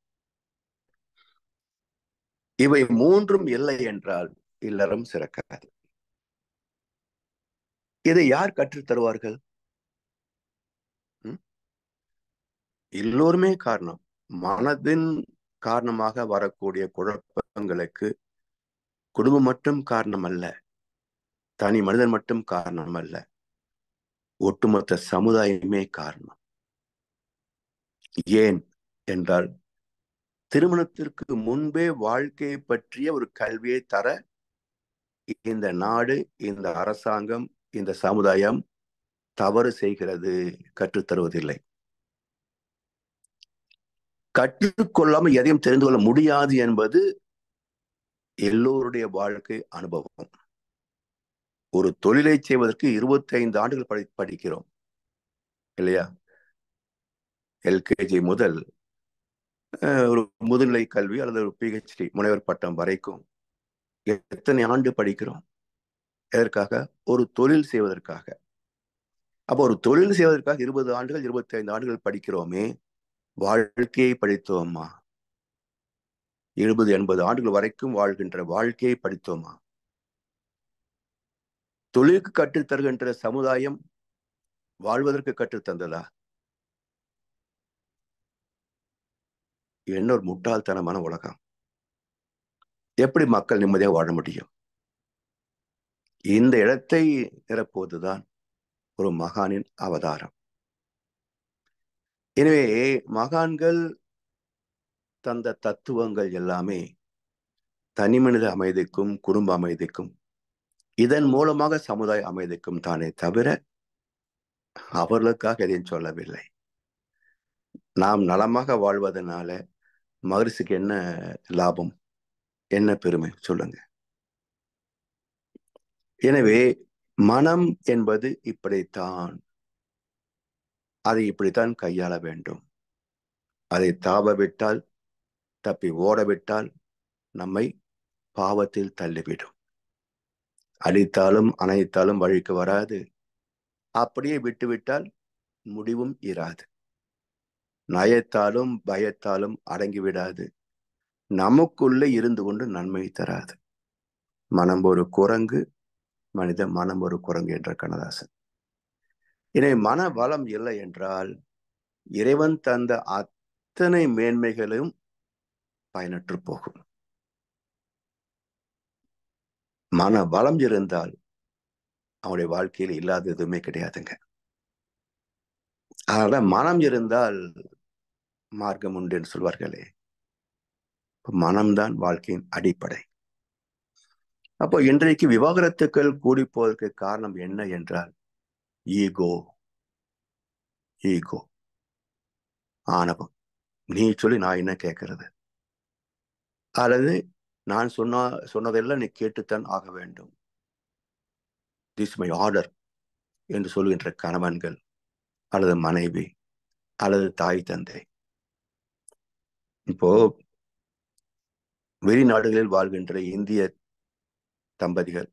இவை மூன்றும் இல்லை என்றால் இல்லறம் சிறக்காது இதை யார் கற்றுத் தருவார்கள் எல்லோருமே காரணம் மனதின் காரணமாக வரக்கூடிய குழப்பங்களுக்கு குடும்பம் மட்டும் காரணம் அல்ல தனி மனிதன் மட்டும் காரணம் அல்ல ஒட்டுமொத்த சமுதாயமே காரணம் ஏன் என்றால் திருமணத்திற்கு முன்பே வாழ்க்கையை பற்றிய ஒரு கல்வியை தர இந்த நாடு இந்த அரசாங்கம் இந்த சமுதாயம் தவறு செய்கிறது கற்றுத்தருவதில்லை கற்றுக்கொள்ளாமல் எதையும் தெரிந்து கொள்ள முடியாது என்பது எல்லோருடைய வாழ்க்கை அனுபவம் ஒரு தொழிலை செய்வதற்கு இருபத்தி ஐந்து ஆண்டுகள் படி படிக்கிறோம் இல்லையா எல்கேஜி முதல் ஒரு முதுநிலை கல்வி அல்லது ஒரு பிஹெச்டி முனைவர் பட்டம் வரைக்கும் எத்தனை ஆண்டு படிக்கிறோம் எதற்காக ஒரு தொழில் செய்வதற்காக அப்போ ஒரு தொழில் செய்வதற்காக இருபது ஆண்டுகள் இருபத்தி ஐந்து ஆண்டுகள் படிக்கிறோமே வாழ்க்கையை படித்தோமா எழுபது எண்பது ஆண்டுகள் வரைக்கும் வாழ்கின்ற வாழ்க்கையை படித்தோமா தொழிலுக்கு கற்றுத் தருகின்ற சமுதாயம் வாழ்வதற்கு கற்றுத் தந்ததா என்ன ஒரு முட்டாள்தனமான உலகம் எப்படி மக்கள் நிம்மதியாக வாழ முடியும் இந்த இடத்தை நிரப்புவதுதான் ஒரு மகானின் அவதாரம் எனவே மகான்கள் தந்த தத்துவங்கள் எல்லாமே தனிமனித அமைதிக்கும் குடும்ப அமைதிக்கும் இதன் மூலமாக சமுதாய அமைதிக்கும் தானே தவிர அவர்களுக்காக எதையும் சொல்லவில்லை நாம் நலமாக வாழ்வதனால மகரிஷிக்கு என்ன லாபம் என்ன பெருமை சொல்லுங்க எனவே மனம் என்பது இப்படித்தான் அதை இப்படித்தான் கையாள வேண்டும் அதை தாவ விட்டால் தப்பி ஓடவிட்டால் நம்மை பாவத்தில் தள்ளிவிடும் அடித்தாலும் அணைத்தாலும் வழிக்கு வராது அப்படியே விட்டுவிட்டால் முடிவும் இராது நயத்தாலும் பயத்தாலும் அடங்கிவிடாது நமக்குள்ளே இருந்து கொண்டு நன்மை தராது மனம் ஒரு குரங்கு மனித மனம் ஒரு குரங்கு என்ற கண்ணதாசன் எனவே மன வளம் இல்லை என்றால் இறைவன் தந்த அத்தனை மேன்மைகளும் பயனற்று போகும் மன வளம் இருந்தால் அவனுடைய வாழ்க்கையில் இல்லாத எதுவுமே கிடையாதுங்க அதனால மனம் இருந்தால் மார்க்கம் உண்டு என்று சொல்வார்களே மனம்தான் வாழ்க்கையின் அடிப்படை அப்போ இன்றைக்கு விவாகரத்துக்கள் கூடி போவதற்கு காரணம் என்ன என்றால் ஈகோ ஈகோ ஆணவம் நீ சொல்லி நான் என்ன கேட்கறது அல்லது நான் சொன்ன சொன்னதெல்லாம் நீ கேட்டுத்தான் ஆக வேண்டும் திஸ் மை ஆர்டர் என்று சொல்கின்ற கணவன்கள் அல்லது மனைவி அல்லது தாய் தந்தை இப்போ வெளிநாடுகளில் வாழ்கின்ற இந்திய தம்பதிகள்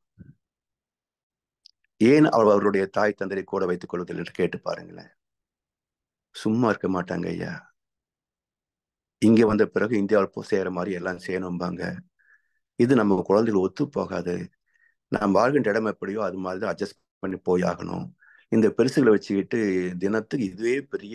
ஏன் அவர் அவருடைய தாய் தந்தையை கூட வைத்துக் கொள்வதில்லை என்று கேட்டு பாருங்களேன் சும்மா இருக்க மாட்டாங்க ஐயா இங்க வந்த பிறகு இந்தியாவில் செய்யற மாதிரி எல்லாம் செய்யணும்பாங்க இது நம்ம குழந்தைகள் ஒத்து போகாது நாம் வாழ்கின்ற இடம் எப்படியோ அது மாதிரி அட்ஜஸ்ட் பண்ணி போய் ஆகணும் இந்த பெருசுகளை வச்சுக்கிட்டு தினத்துக்கு இதுவே பெரிய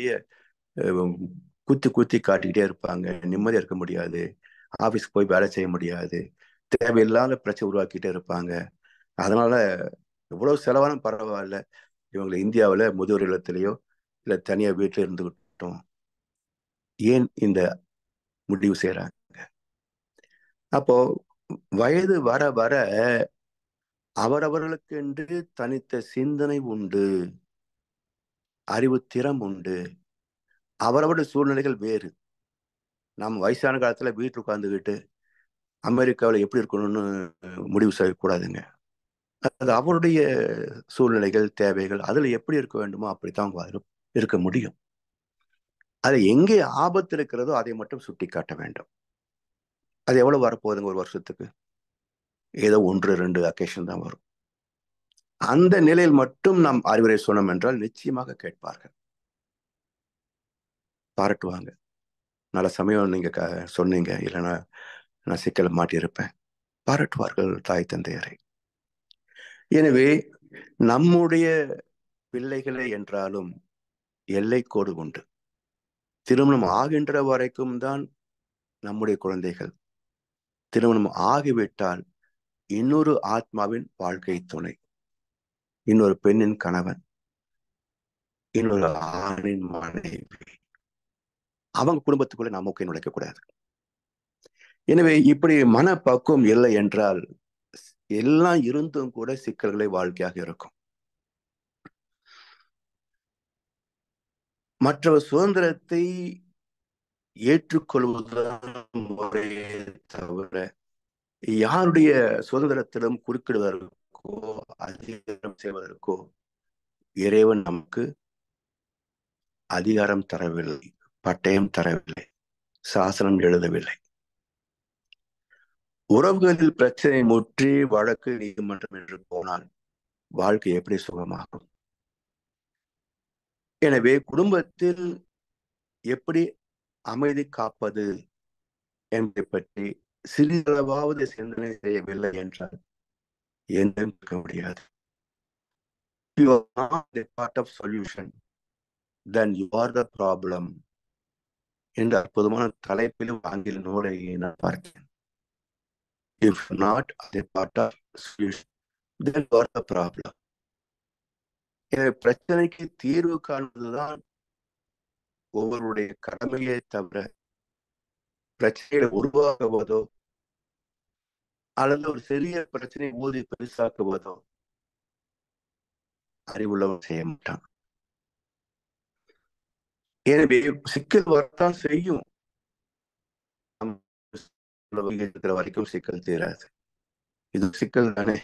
குத்தி குத்தி காட்டிக்கிட்டே இருப்பாங்க நிம்மதியா இருக்க முடியாது ஆபீஸ்க்கு போய் வேலை செய்ய முடியாது தேவையில்லாத பிரச்சனை உருவாக்கிட்டே இருப்பாங்க அதனால எவ்வளவு செலவான பரவாயில்ல இவங்களை இந்தியாவில் முதியோர் இல்லத்திலேயோ இல்லை தனியா வீட்டில் இருந்துகிட்டோம் ஏன் இந்த முடிவு செய்யறாங்க அப்போ வயது வர வர அவரவர்களுக்கு என்று தனித்த சிந்தனை உண்டு அறிவு திறம் உண்டு அவரவருடைய சூழ்நிலைகள் வேறு நாம் வயசான காலத்துல வீட்டில் உட்காந்துக்கிட்டு அமெரிக்காவில் எப்படி இருக்கணும்னு முடிவு செய்யக்கூடாதுங்க அது அவருடைய சூழ்நிலைகள் தேவைகள் அதுல எப்படி இருக்க வேண்டுமோ அப்படித்தான் அவங்க இருக்க முடியும் அது எங்கே ஆபத்து இருக்கிறதோ அதை மட்டும் சுட்டி காட்ட வேண்டும் அது எவ்வளவு வரப்போகுதுங்க ஒரு வருஷத்துக்கு ஏதோ ஒன்று ரெண்டு அக்கேஷன் தான் வரும் அந்த நிலையில் மட்டும் நாம் அறிவுரை சொன்னோம் என்றால் நிச்சயமாக கேட்பார்கள் பாராட்டுவாங்க நல்ல சமயம் நீங்க சொன்னீங்க இல்லைன்னா நான் சிக்கலை மாட்டியிருப்பேன் பாராட்டுவார்கள் தாய் தந்தையரை எனவே நம்முடைய பிள்ளைகளை என்றாலும் எல்லை கோடு உண்டு திருமணம் ஆகின்ற வரைக்கும் தான் நம்முடைய குழந்தைகள் திருமணம் ஆகிவிட்டால் இன்னொரு ஆத்மாவின் வாழ்க்கை துணை இன்னொரு பெண்ணின் கணவன் இன்னொரு ஆணின் மனைவி அவங்க குடும்பத்துக்குள்ள நமக்கு நுழைக்க கூடாது எனவே இப்படி மனப்பக்குவம் இல்லை என்றால் எல்லாம் இருந்தும் கூட சிக்கல்களை வாழ்க்கையாக இருக்கும் மற்றவர் சுதந்திரத்தை ஏற்றுக்கொள்வதுதான் முறையே தவிர யாருடைய சுதந்திரத்திலும் குறுக்கிடுவதற்கோ அதிகாரம் செய்வதற்கோ இறைவன் நமக்கு அதிகாரம் தரவில்லை பட்டயம் தரவில்லை சாசனம் எழுதவில்லை உறவுகளில் பிரச்சனை முற்றி வழக்கு நீதிமன்றம் என்று போனால் வாழ்க்கை எப்படி சுகமாகும் எனவே குடும்பத்தில் எப்படி அமைதி காப்பது என்பதை பற்றி சிறிதளவாவது சிந்தனை செய்யவில்லை என்றால் எதுவும் இருக்க முடியாது you are not part of solution then you are the problem என்ற அற்புதமான தலைப்பிலும் ஆங்கில நூலை நான் பார்த்தேன் இஃப் நாட் அதே part of solution then got a problem எனவே பிரச்சனைக்கு தீர்வு காண்பதுதான் ஒவ்வொருடைய கடமையே தவிர பிரச்சனைகளை உருவாக்குவதோ அல்லது ஒரு சிறிய பிரச்சனையை ஊதி பெருசாக்குவதோ அறிவுள்ளவன் செய்ய மாட்டான் எனவே சிக்கல் வரத்தான் செய்யும் இருக்கிற வரைக்கும் சிக்கல் தீராது இது சிக்கல் தானே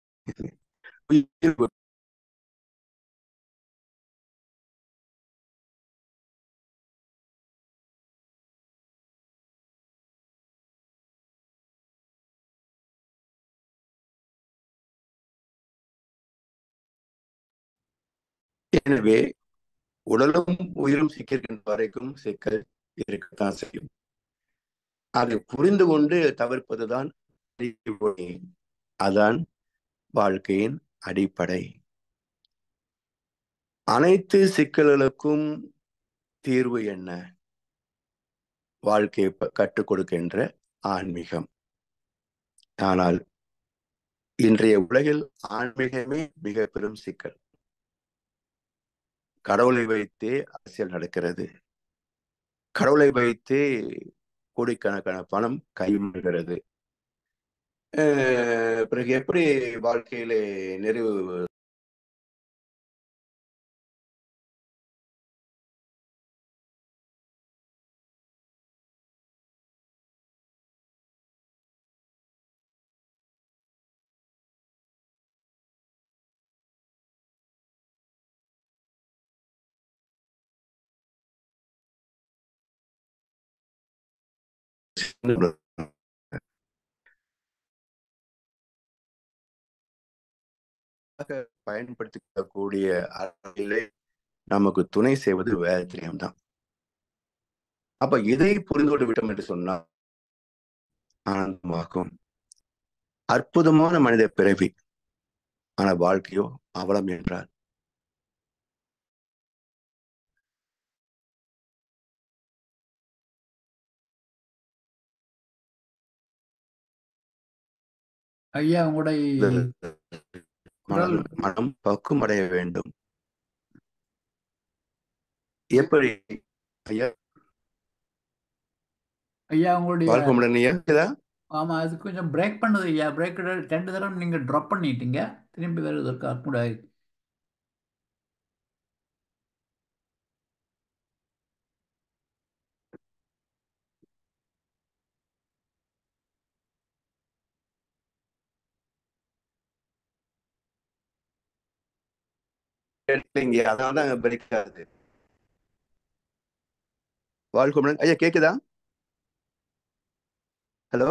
எனவே உடலும் உயிரும் சிக்கிருக்கின்ற வரைக்கும் சிக்கல் இருக்கத்தான் செய்யும் அதை புரிந்து கொண்டு தவிர்ப்பதுதான் அதான் வாழ்க்கையின் அடிப்படை அனைத்து சிக்கல்களுக்கும் தீர்வு என்ன வாழ்க்கையை கற்றுக் கொடுக்கின்ற ஆன்மீகம் ஆனால் இன்றைய உலகில் ஆன்மீகமே மிக பெரும் சிக்கல் கடவுளை வைத்தே அரசியல் நடக்கிறது கடவுளை வைத்தே கோடிக்கணக்கான பணம் கைமாறுகிறது பிறகு எப்படி வாழ்க்கையில நிறைவு பயன்படுத்திக்கூடிய அறையிலே நமக்கு துணை செய்வது வேதத்திரியம் தான் அப்ப இதை புரிந்து கொண்டு விட்டோம் என்று சொன்னால் ஆனந்தமாகும் அற்புதமான மனித பிறவி ஆன வாழ்க்கையோ அவலம் என்றார் ஐயா உங்களுடைய மனம் மனம் பக்குவம் அடைய வேண்டும் எப்படி ஐயா ஐயா உங்களுடைய வாழ்க்கை ஐயா இருக்குதா ஆமா அது கொஞ்சம் பிரேக் பண்ணுது ஐயா பிரேக் ரெண்டு தடவை நீங்க ட்ராப் பண்ணிட்டீங்க திரும்பி வருவதற்கு கூட இல்லைங்க அதனாலதான் பிரேக் ஆகுது வாழ்க்கை ஐயா கேக்குதா ஹலோ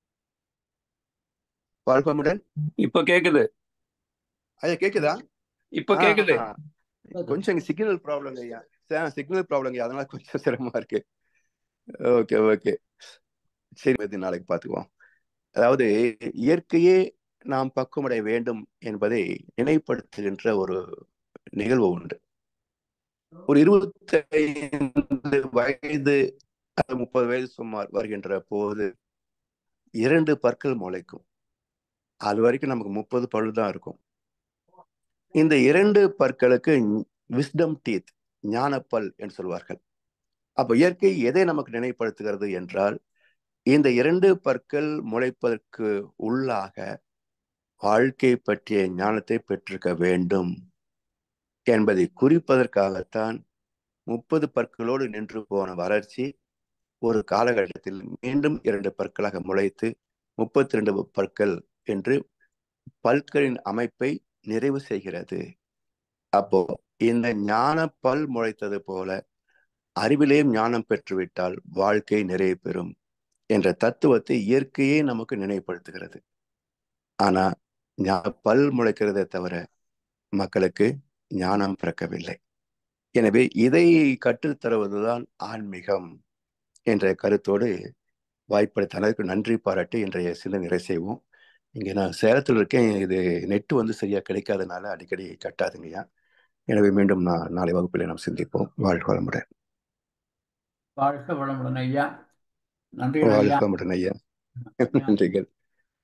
வாழ்க்கை இப்ப கேக்குது ஐயா கேக்குதா இப்ப கேக்குது கொஞ்சம் சிக்னல் ப்ராப்ளம் ஐயா சிக்னல் ப்ராப்ளம் அதனால கொஞ்சம் சிரமமா இருக்கு ஓகே ஓகே சரி நாளைக்கு பார்த்துக்குவோம் அதாவது இயற்கையே நாம் பக்குவமடைய வேண்டும் என்பதை நினைப்படுத்துகின்ற ஒரு நிகழ்வு உண்டு ஒரு இருபத்தி ஐந்து வயது முப்பது வயது சுமார் வருகின்ற போது இரண்டு பற்கள் முளைக்கும் அது வரைக்கும் நமக்கு முப்பது பழு தான் இருக்கும் இந்த இரண்டு பற்களுக்கு விஸ்டம் டீத் ஞானப்பல் என்று சொல்வார்கள் அப்ப இயற்கை எதை நமக்கு நினைப்படுத்துகிறது என்றால் இந்த இரண்டு பற்கள் முளைப்பதற்கு உள்ளாக வாழ்க்கை பற்றிய ஞானத்தை பெற்றிருக்க வேண்டும் என்பதை குறிப்பதற்காகத்தான் முப்பது பற்களோடு நின்று போன வளர்ச்சி ஒரு காலகட்டத்தில் மீண்டும் இரண்டு பற்களாக முளைத்து முப்பத்தி ரெண்டு பற்கள் என்று பல்களின் அமைப்பை நிறைவு செய்கிறது அப்போ இந்த ஞான பல் முளைத்தது போல அறிவிலேயும் ஞானம் பெற்றுவிட்டால் வாழ்க்கை நிறைவு பெறும் என்ற தத்துவத்தை இயற்கையே நமக்கு நினைவுபடுத்துகிறது ஆனா பல் முளைக்கிறதே தவிர மக்களுக்கு ஞானம் பிறக்கவில்லை எனவே இதை கற்றுத்தருவதுதான் ஆன்மீகம் என்ற கருத்தோடு வாய்ப்பளித்தனருக்கு நன்றி பாராட்டி இன்றைய சில நிறை செய்வோம் இங்கே நான் சேலத்தில் இருக்கேன் இது நெட்டு வந்து சரியா கிடைக்காதனால அடிக்கடி கட்டாதுங்கய்யா எனவே மீண்டும் நான் நாளை வகுப்பில் நாம் சிந்திப்போம் வாழ்க வளமுடன் வாழ்க வளமுடன் ஐயா நன்றி வாழ்க வளமுடன் ஐயா நன்றிகள்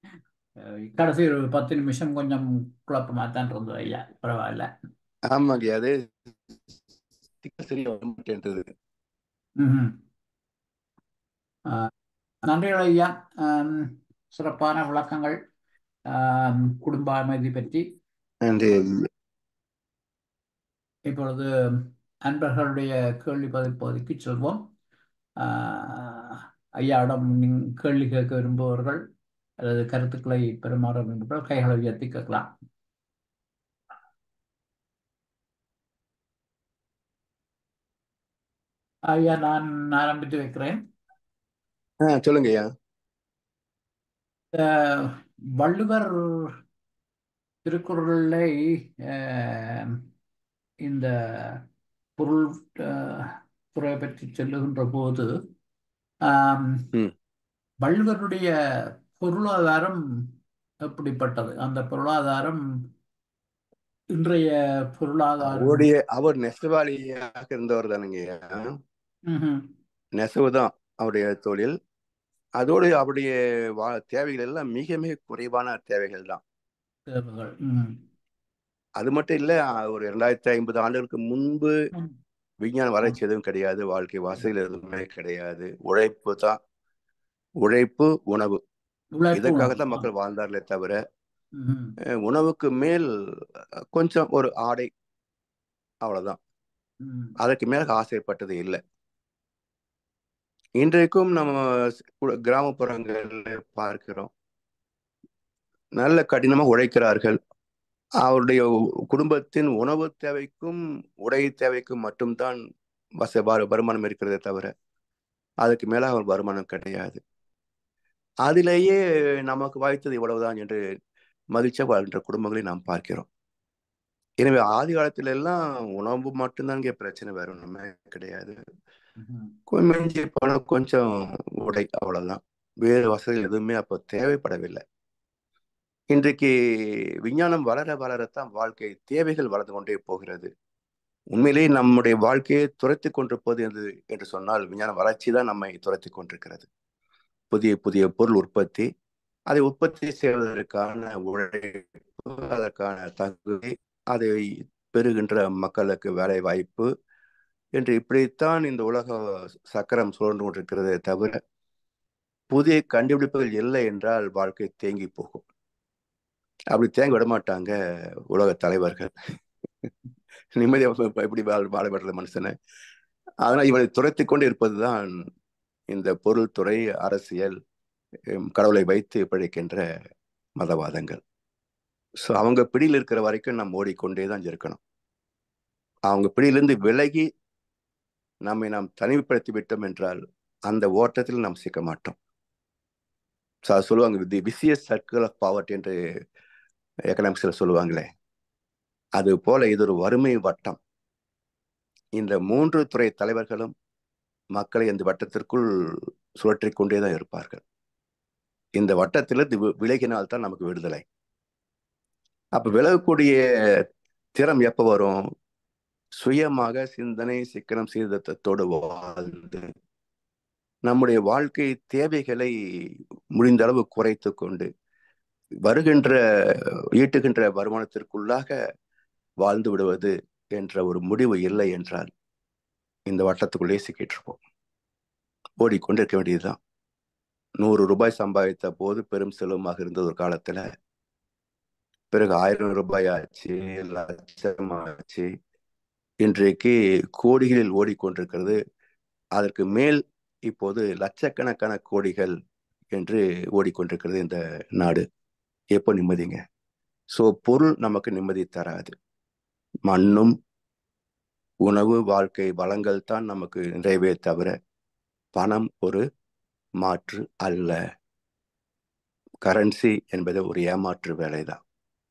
அஹ் கடைசி ஒரு பத்து நிமிஷம் கொஞ்சம் குழப்பமாக தான் இருந்தது ஐயா பரவாயில்ல ஆமாங்க அது சரியா வர மாட்டேன்றது ம்ஹும். அஹ் நன்றிகள் ஐயா அம், சிறப்பான விளக்கங்கள் அம், குடும்ப அமைதி பற்றி நன்றி இப்பொழுது அன்பர்களுடைய கேள்வி பதில் பகுதிக்கு செல்வோம் அஹ், ஐயாவிடம் நீங்க கேள்வி கேட்க விரும்புபவர்கள் அல்லது கருத்துக்களை பெருமாற விரும்புபவர்கள் கைகளை உயர்த்தி கேட்கலாம் ஐயா நான் ஆரம்பித்து வைக்கிறேன் ஆ சொல்லுங்க ஐயா அஹ், வள்ளுவர் திருக்குறளை அஹ், இந்த பொருள் அஹ், துறை பற்றி சொல்லுகின்ற போது ஆம், ம் வள்ளுவருடைய பொருளாதாரம் எப்படிப்பட்டது அந்த பொருளாதாரம் இன்றைய பொருளாதாரம் அவருடைய அவர் நெசவாளியாக இருந்தவர் தானுங்க ஐயா ம்ஹும். நெசவு தான் அவருடைய தொழில் அதோடு அவருடைய வா தேவைகள் எல்லாம் மிக மிக குறைவான தேவைகள் தான் தேர்வுகள் ம். அது மட்டும் இல்ல ஒரு இரண்டாயிரத்தி ஐம்பது ஆண்டுகளுக்கு முன்பு ம். விஞ்ஞான வளர்ச்சி எதுவும் கிடையாது வாழ்க்கை வசதிகள் எதுவுமே கிடையாது உழைப்பு தான் உழைப்பு உணவு உழைப்பு இதற்காக உணவு தான் மக்கள் வாழ்ந்தார்களே தவிர ம்ஹும். அஹ், உணவுக்கு மேல் அஹ், கொஞ்சம் ஒரு ஆடை அவ்வளவுதான் ம். அதற்கு மேல ஆசைப்பட்டது இல்லை இன்றைக்கும் நம்ம கு- கிராமப்புறங்களில் பார்க்கிறோம் நல்ல கடினமாக உழைக்கிறார்கள் அவருடைய குடும்பத்தின் உணவு தேவைக்கும் உடை தேவைக்கும் மட்டும்தான் வச வரு- வருமானம் இருக்கிறதே தவிர அதுக்கு மேல அவர் வருமானம் கிடையாது அதிலேயே நமக்கு வாய்த்தது இவ்வளவுதான் என்று மகிழ்ச்சியாக வாழ்கின்ற குடும்பங்களை நாம் பார்க்கிறோம் எனவே ஆதி காலத்துல எல்லாம் உணவு மட்டும்தான் இங்கே பிரச்சனை வேற ஒண்ணுமே கிடையாது ம்ஹும். கொ- மிஞ்சி போன கொஞ்சம் உடை அவ்வளவுதான் வேறு வசதிகள் எதுவுமே அப்போ தேவைப்படவில்லை இன்றைக்கு விஞ்ஞானம் வளர வளரத்தான் வாழ்க்கை தேவைகள் வளர்ந்து கொண்டே போகிறது உண்மையிலேயே நம்முடைய வாழ்க்கையை துரத்தி கொண்டிருப்பது என்று என்று சொன்னால் விஞ்ஞான வளர்ச்சி தான் நம்மை துரத்தி கொண்டிருக்கிறது புதிய புதிய பொருள் உற்பத்தி அதை உற்பத்தி செய்வதற்கான உழைப்பு அதற்கான தகுதி அதை பெறுகின்ற மக்களுக்கு வேலை வாய்ப்பு என்று இப்படித்தான் இந்த உலக சக்கரம் சுழன்று கொண்டிருக்கிறதே தவிர புதிய கண்டுபிடிப்புகள் இல்லை என்றால் வாழ்க்கை தேங்கி போகும் அப்படி தேங்க விட மாட்டாங்க உலக தலைவர்கள் நிம்மதியாக எப்படி வாழ வாழ விடுற மனுஷனை அதனால் இவனை துரத்தி கொண்டு இருப்பதுதான் இந்த பொருள் துறை அரசியல் ஹம், கடவுளை வைத்து பிழைக்கின்ற மதவாதங்கள் ஸோ அவங்க பிடியில் இருக்கிற வரைக்கும் நம்ம ஓடிக்கொண்டே தான் இருக்கணும் அவங்க பிடியிலிருந்து விலகி நம்மை நாம் தனிமைப்படுத்தி விட்டோம் என்றால் அந்த ஓட்டத்தில் நாம் சிக்க மாட்டோம் ஸோ அது சொல்லுவாங்க the vicious circle of poverty என்று எக்கனாமிக்ஸில் சொல்லுவாங்களே அது போல இது ஒரு வறுமை வட்டம் இந்த மூன்று துறை தலைவர்களும் மக்களை இந்த வட்டத்திற்குள் சுழற்றிக் கொண்டே தான் இருப்பார்கள் இந்த வட்டத்திலிருந்து வி- விலகினால்தான் நமக்கு விடுதலை அப்ப விலகக்கூடிய திறம் எப்ப வரும் சுயமாக சிந்தனை சிக்கனம் சீர்திருத்தத்தோடு வாழ்ந்து நம்முடைய வாழ்க்கை தேவைகளை முடிந்த அளவு குறைத்து கொண்டு வருகின்ற ஈட்டுகின்ற வருமானத்திற்குள்ளாக வாழ்ந்து விடுவது என்ற ஒரு முடிவு இல்லை என்றால் இந்த வட்டத்துக்குள்ளே சிக்கிட்டு இருப்போம் ஓடிக்கொண்டு இருக்க வேண்டியதுதான் நூறு ரூபாய் சம்பாதித்த போது பெரும் செலவுமாக இருந்தது ஒரு காலத்துல பிறகு ஆயிரம் ரூபாய் ஆச்சு லட்சம் ஆச்சு இன்றைக்கு கோடிகளில் ஓடிக்கொண்டிருக்கிறது அதற்கு மேல் இப்போது லட்சக்கணக்கான கோடிகள் என்று ஓடிக்கொண்டிருக்கிறது இந்த நாடு எப்போ நிம்மதிங்க ஸோ பொருள் நமக்கு நிம்மதி தராது மண்ணும் உணவு வாழ்க்கை வளங்கள் தான் நமக்கு நிறைவே தவிர பணம் ஒரு மாற்று அல்ல கரன்சி என்பது ஒரு ஏமாற்று வேலைதான்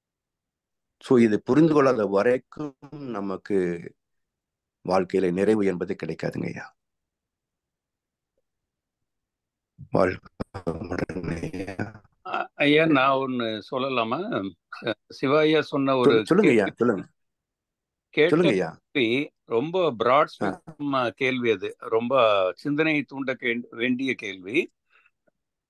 ஸோ இது புரிந்து கொள்ளாத வரைக்கும் நமக்கு வாழ்க்கையில நிறைவு என்பது கிடைக்காதுங்க ஐயா வாழ்க்கை அ- ஐயா நான் ஒன்னு சொல்லலாமா அஹ் சிவாயா சொன்ன ஒரு சொல்லுங்க ஐயா கேள்வி சொல்லுங்க கேட்ட சொல்லுங்க ஐயா கேள்வி ரொம்ப பிராட் ஆ, ஸ்பெக்ட்ரம் கேள்வி அது ரொம்ப சிந்தனை தூண்ட கே- வேண்டிய கேள்வி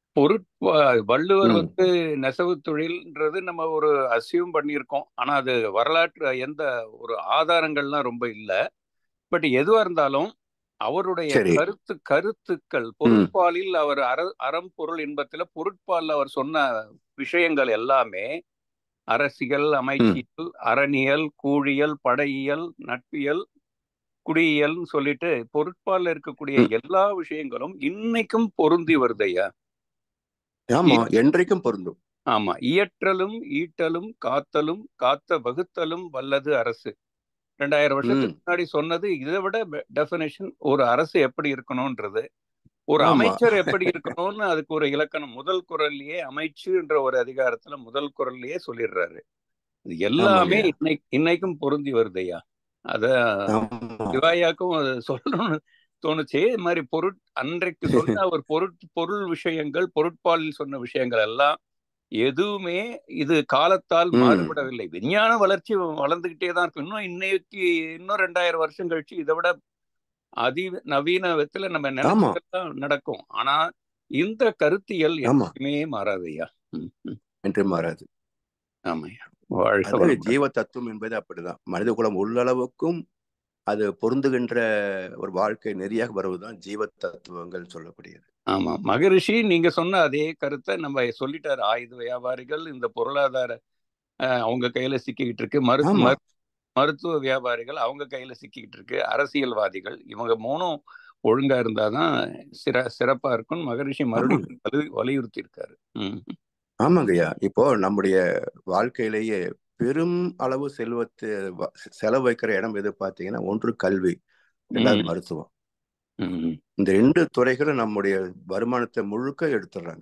பொருட்பா வள்ளுவர் ம். வந்து நெசவு தொழில்ன்றது நம்ம ஒரு அசியூம் பண்ணியிருக்கோம் ஆனா அது வரலாற்று எந்த ஒரு ஆதாரங்கள்லாம் ரொம்ப இல்ல பட் எதுவா இருந்தாலும் அவருடைய சரி. கருத்து கருத்துக்கள் பொருட்பாலில் அவர் அற அறம் பொருள் இன்பத்துல பொருட்பாலில் அவர் சொன்ன விஷயங்கள் எல்லாமே அரசியல் அமைச்சியல் அறநியல் கூழியல் படையியல் நட்பியல் குடியியல்னு சொல்லிட்டு பொருட்பாலில் இருக்கக்கூடிய ம். எல்லா விஷயங்களும் இன்னைக்கும் பொருந்தி வருதையா ஆமா என்றைக்கும் பொருந்தும் ஆமா இயற்றலும் ஈட்டலும் காத்தலும் காத்த வகுத்தலும் வல்லது அரசு ரெண்டாயிரம் வருஷத்துக்கு ம். முன்னாடி சொன்னது இதை விட டெஃபினேஷன் ஒரு அரசு எப்படி இருக்கணும்ன்றது ஒரு ஆமா. அமைச்சர் எப்படி இருக்கணும்னு அதுக்கு ஒரு இலக்கணம் முதல் குரல்லையே அமைச்சுன்ற ஒரு அதிகாரத்துல முதல் குரல்லையே சொல்லிடுறாரு இது எல்லாமே ஆமாங்கய்யா. இன்னைக்கு இன்னைக்கும் பொருந்தி வருதையா அத ஆமா. சிவாயாக்கும் அது சொல்லணும்னு தோணுச்சு இது மாதிரி பொருட் அன்றைக்கு சொன்ன ஒரு பொருட் பொருள் விஷயங்கள் பொருட்பாலில் சொன்ன விஷயங்கள் எல்லாம் எதுவுமே இது காலத்தால் ம். மாறுபடவில்லை விஞ்ஞான வளர்ச்சி வளர்ந்துகிட்டே தான் இருக்கும் இன்னும் இன்னைக்கு இன்னும் ரெண்டாயிரம் வருஷம் கழிச்சு இதை விட அதி நவீன விதத்துல நம்ம ஆமா. நினைச்சதெல்லாம் நடக்கும் ஆனா இந்த கருத்தியல் ஆமா. எப்பயுமே மாறாதையா ம், ம். என்று மாறாது ஆமாய்யா வாழ்க அது வளமுடன். ஜீவ தத்துவம் என்பது அப்படிதான் மனித குலம் உள்ளளவுக்கும் அது பொருந்துகின்ற ஒரு வாழ்க்கை நெறியாக வருவதுதான் ஜீவ தத்துவங்கள் சொல்லக்கூடியது ஆமா மகரிஷி நீங்க சொன்ன அதே கருத்தை நம்ம சொல்லிட்டாரு ஆயுத வியாபாரிகள் இந்த பொருளாதார அஹ், அவங்க கையில சிக்கிக்கிட்டு இருக்கு மரு ஆமா. மரு- மருத்துவ வியாபாரிகள் அவங்க கையில சிக்கிக்கிட்டு இருக்கு அரசியல்வாதிகள் இவங்க மூணும் ஒழுங்கா இருந்தாதான் சிற சிறப்பா இருக்கும் மகரிஷி மறுபடியும் வலி- வலியுறுத்தி இருக்காரு ம். ஆமாங்கய்யா இப்போ நம்முடைய வாழ்க்கையிலேயே பெரும் அளவு செல்வத்தை வ- செலவு வைக்கிற இடம் எது பார்த்தீங்கன்னா ஒன்று கல்வி ரெண்டாவது ம். மருத்துவம் ம். இந்த ரெண்டு துறைகளும் நம்முடைய வருமானத்தை முழுக்க எடுத்துடுறாங்க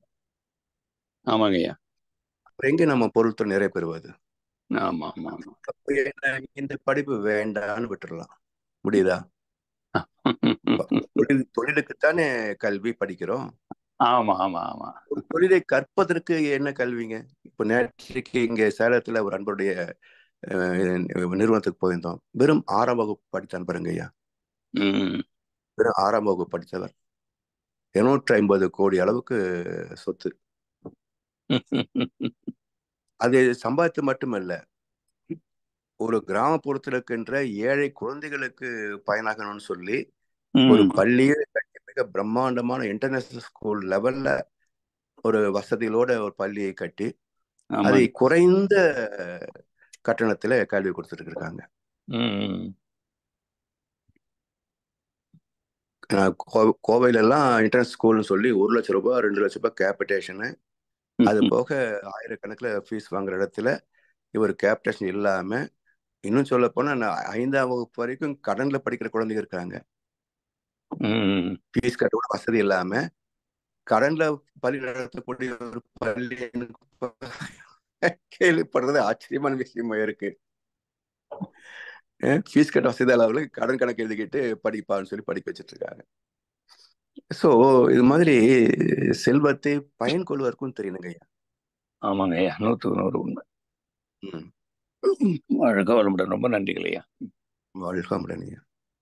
ஆமாங்கய்யா அப்புறம் எங்க நம்ம பொருள்துறை நிறைய பெறுவது ஆமா ஆமா ஆமா அப்ப என்ன, இந்த படிப்பு வேண்டான்னு விட்டுறலாம் முடியுதா தொழில் தொழிலுக்குத்தானே கல்வி படிக்கிறோம் ஆமா ஆமா ஆமா ஒரு தொழிலை கற்பதற்கு என்ன கல்விங்க இப்போ நேற்றுக்கு இங்க சேலத்துல ஒரு அன்பருடைய அஹ், நிறுவனத்துக்கு போயிருந்தோம் வெறும் ஆறாம் வகுப்பு படித்த அன்பருங்க ஐயா ம். வெறும் ஆறாம் வகுப்பு படித்தவர் இருநூற்றி ஐம்பது கோடி அளவுக்கு சொத்து அது சம்பாதித்து மட்டுமல்ல ஒரு கிராமப்புறத்தில் இருக்கின்ற ஏழை குழந்தைகளுக்கு பயனாகணும்னு சொல்லி ஒரு ம். பள்ளியே கட்டி மிக பிரம்மாண்டமான இன்டர்நேஷனல் ஸ்கூல் லெவல்ல ஒரு வசதிகளோட ஒரு பள்ளியை கட்டி அதை ஆமாங்க குறைந்த கட்டணத்துல கல்வி கொடுத்துட்டு இருக்காங்க ம். கோவையில எல்லாம் இன்டர்நெட் ஸ்கூல்னு சொல்லி ஒரு லட்சம் ரூபாய் ரெண்டு லட்சம் ரூபாய் கேபிட்டேஷனு அது போக ஆயிரக்கணக்கில் ஃபீஸ் வாங்குற இடத்துல இவர் கேபிட்டேஷன் இல்லாம இன்னும் சொல்ல போனா நான் ஐந்தாம் வகுப்பு வரைக்கும் கடன்ல படிக்கிற குழந்தைங்க இருக்காங்க ம். ஃபீஸ் கட்ட கூட வசதி இல்லாம கடன்ல பள்ளி நடத்தக்கூடிய ஒரு பள்ளி கேள்விப்படுறது ஆச்சரியமான விஷயமா இருக்கு ஃபீஸ் கட்ட வசதி அளவுல கடன் கணக்கு எழுதிக்கிட்டு படிப்பான்னு சொல்லி படிக்க வச்சிட்டு இருக்காங்க ஸோ இது மாதிரி செல்வத்தை பயன் கொள்வதற்கும் தெரியணுங்க ஐயா ஆமாங்க ஐயா நூற்றுக்கு நூறு உண்மை ம். வாழ்க வளமுடன் ரொம்ப நன்றிகள் ஐயா வாழ்க வளமுடன் ஐயா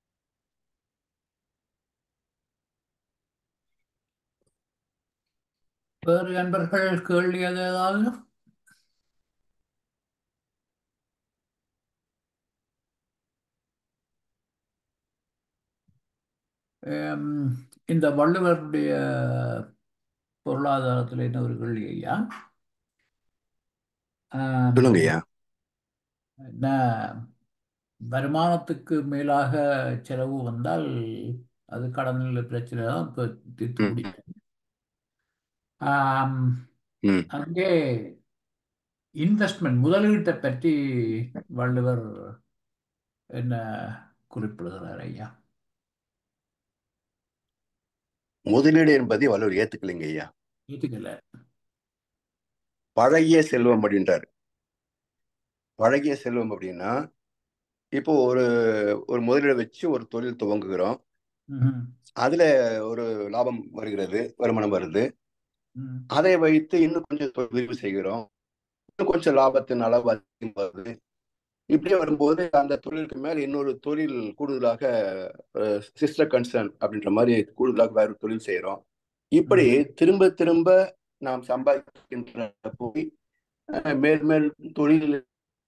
வேறு நண்பர்கள் கேள்வி ஏதாவது ஹம், இந்த வள்ளுவருடைய பொருளாதாரத்தில் என்ன ஒரு கேள்வி ஐயா ஹம், சொல்லுங்க ஐயா என்ன வருமானத்துக்கு மேலாக செலவு வந்தால் அது கடனில் பிரச்சனை தான் இப்போ தீர்த்து ம். முடியும் ஆம், ம் அங்கே இன்வெஸ்ட்மெண்ட் முதலீட்டை பற்றி வள்ளுவர் என்ன குறிப்பிடுகிறார் ஐயா முதலீடு என்பதை வள்ளுவர் ஏத்துக்கலைங்க ஐயா ஏற்றுக்கல பழகிய செல்வம் அப்படின்றாரு பழகிய செல்வம் அப்படின்னா இப்போ ஒரு ஒரு முதலீடு வச்சு ஒரு தொழில் துவங்குகிறோம் ம்ஹும். அதுல ஒரு லாபம் வருகிறது வருமானம் வருது ம். அதை வைத்து இன்னும் கொஞ்சம் தொ- விரிவு செய்கிறோம் இன்னும் கொஞ்சம் லாபத்தின் அளவு அதிகம் வருது இப்படியே வரும்போது அந்த தொழிலுக்கு மேல இன்னொரு தொழில் கூடுதலாக சிஸ்டர் கன்சர்ன் அப்படின்ற மாதிரி கூடுதலாக வேற ஒரு தொழில் செய்கிறோம் இப்படி திரும்ப திரும்ப நாம் சம்பாதிக்கின்ற போய் அஹ், மேல் மேல் தொழில்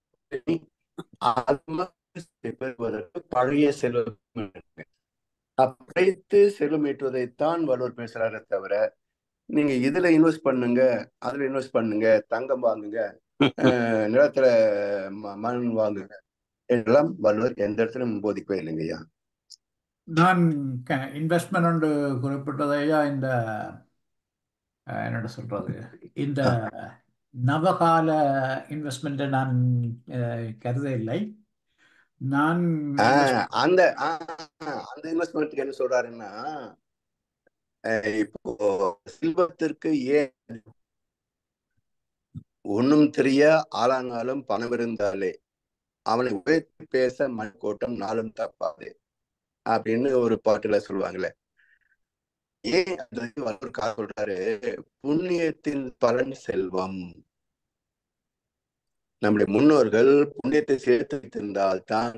பெறுவதற்கு பழைய செல்வம் அப்படித்து செல்வம் ஈட்டுவதைத்தான் வள்ளுவர் பேசுறாரே தவிர நீங்க இதுல இன்வெஸ்ட் பண்ணுங்க அதுல இன்வெஸ்ட் பண்ணுங்க தங்கம் வாங்குங்க அஹ், நிலத்துல ம- மண் வாங்குங்க எல்லாம் வள்ளுவர் எந்த இடத்துலயும் போதிக்கவே இல்லைங்கய்யா நான் இன்வெஸ்ட்மெண்ட் ஒன்று குறிப்பிட்டதையா இந்த அஹ், என்னோட சொல்றது இந்த நவகால இன்வெஸ்ட்மெண்ட்டை நான் அஹ், கருத இல்லை நான் ஆஹ் அந்த ஆஹ் அந்த இன்வெஸ்ட்மெண்ட்டுக்கு என்ன சொல்றாருன்னா அஹ் இப்போ செல்வத்திற்கு ஏன் ஒண்ணும் தெரிய ஆளானாலும் பணம் இருந்தாலே அவனை உயர்த்தி பேச மண்கோட்டம் நாளும் தப்பாது அப்படின்னு ஒரு பாட்டுல சொல்லுவாங்களே ஏன் அந்த இது வள்ளுவர் கா சொல்றாரு புண்ணியத்தின் பலன் செல்வம் நம்முடைய முன்னோர்கள் புண்ணியத்தை சேர்த்து வைத்திருந்தால் தான்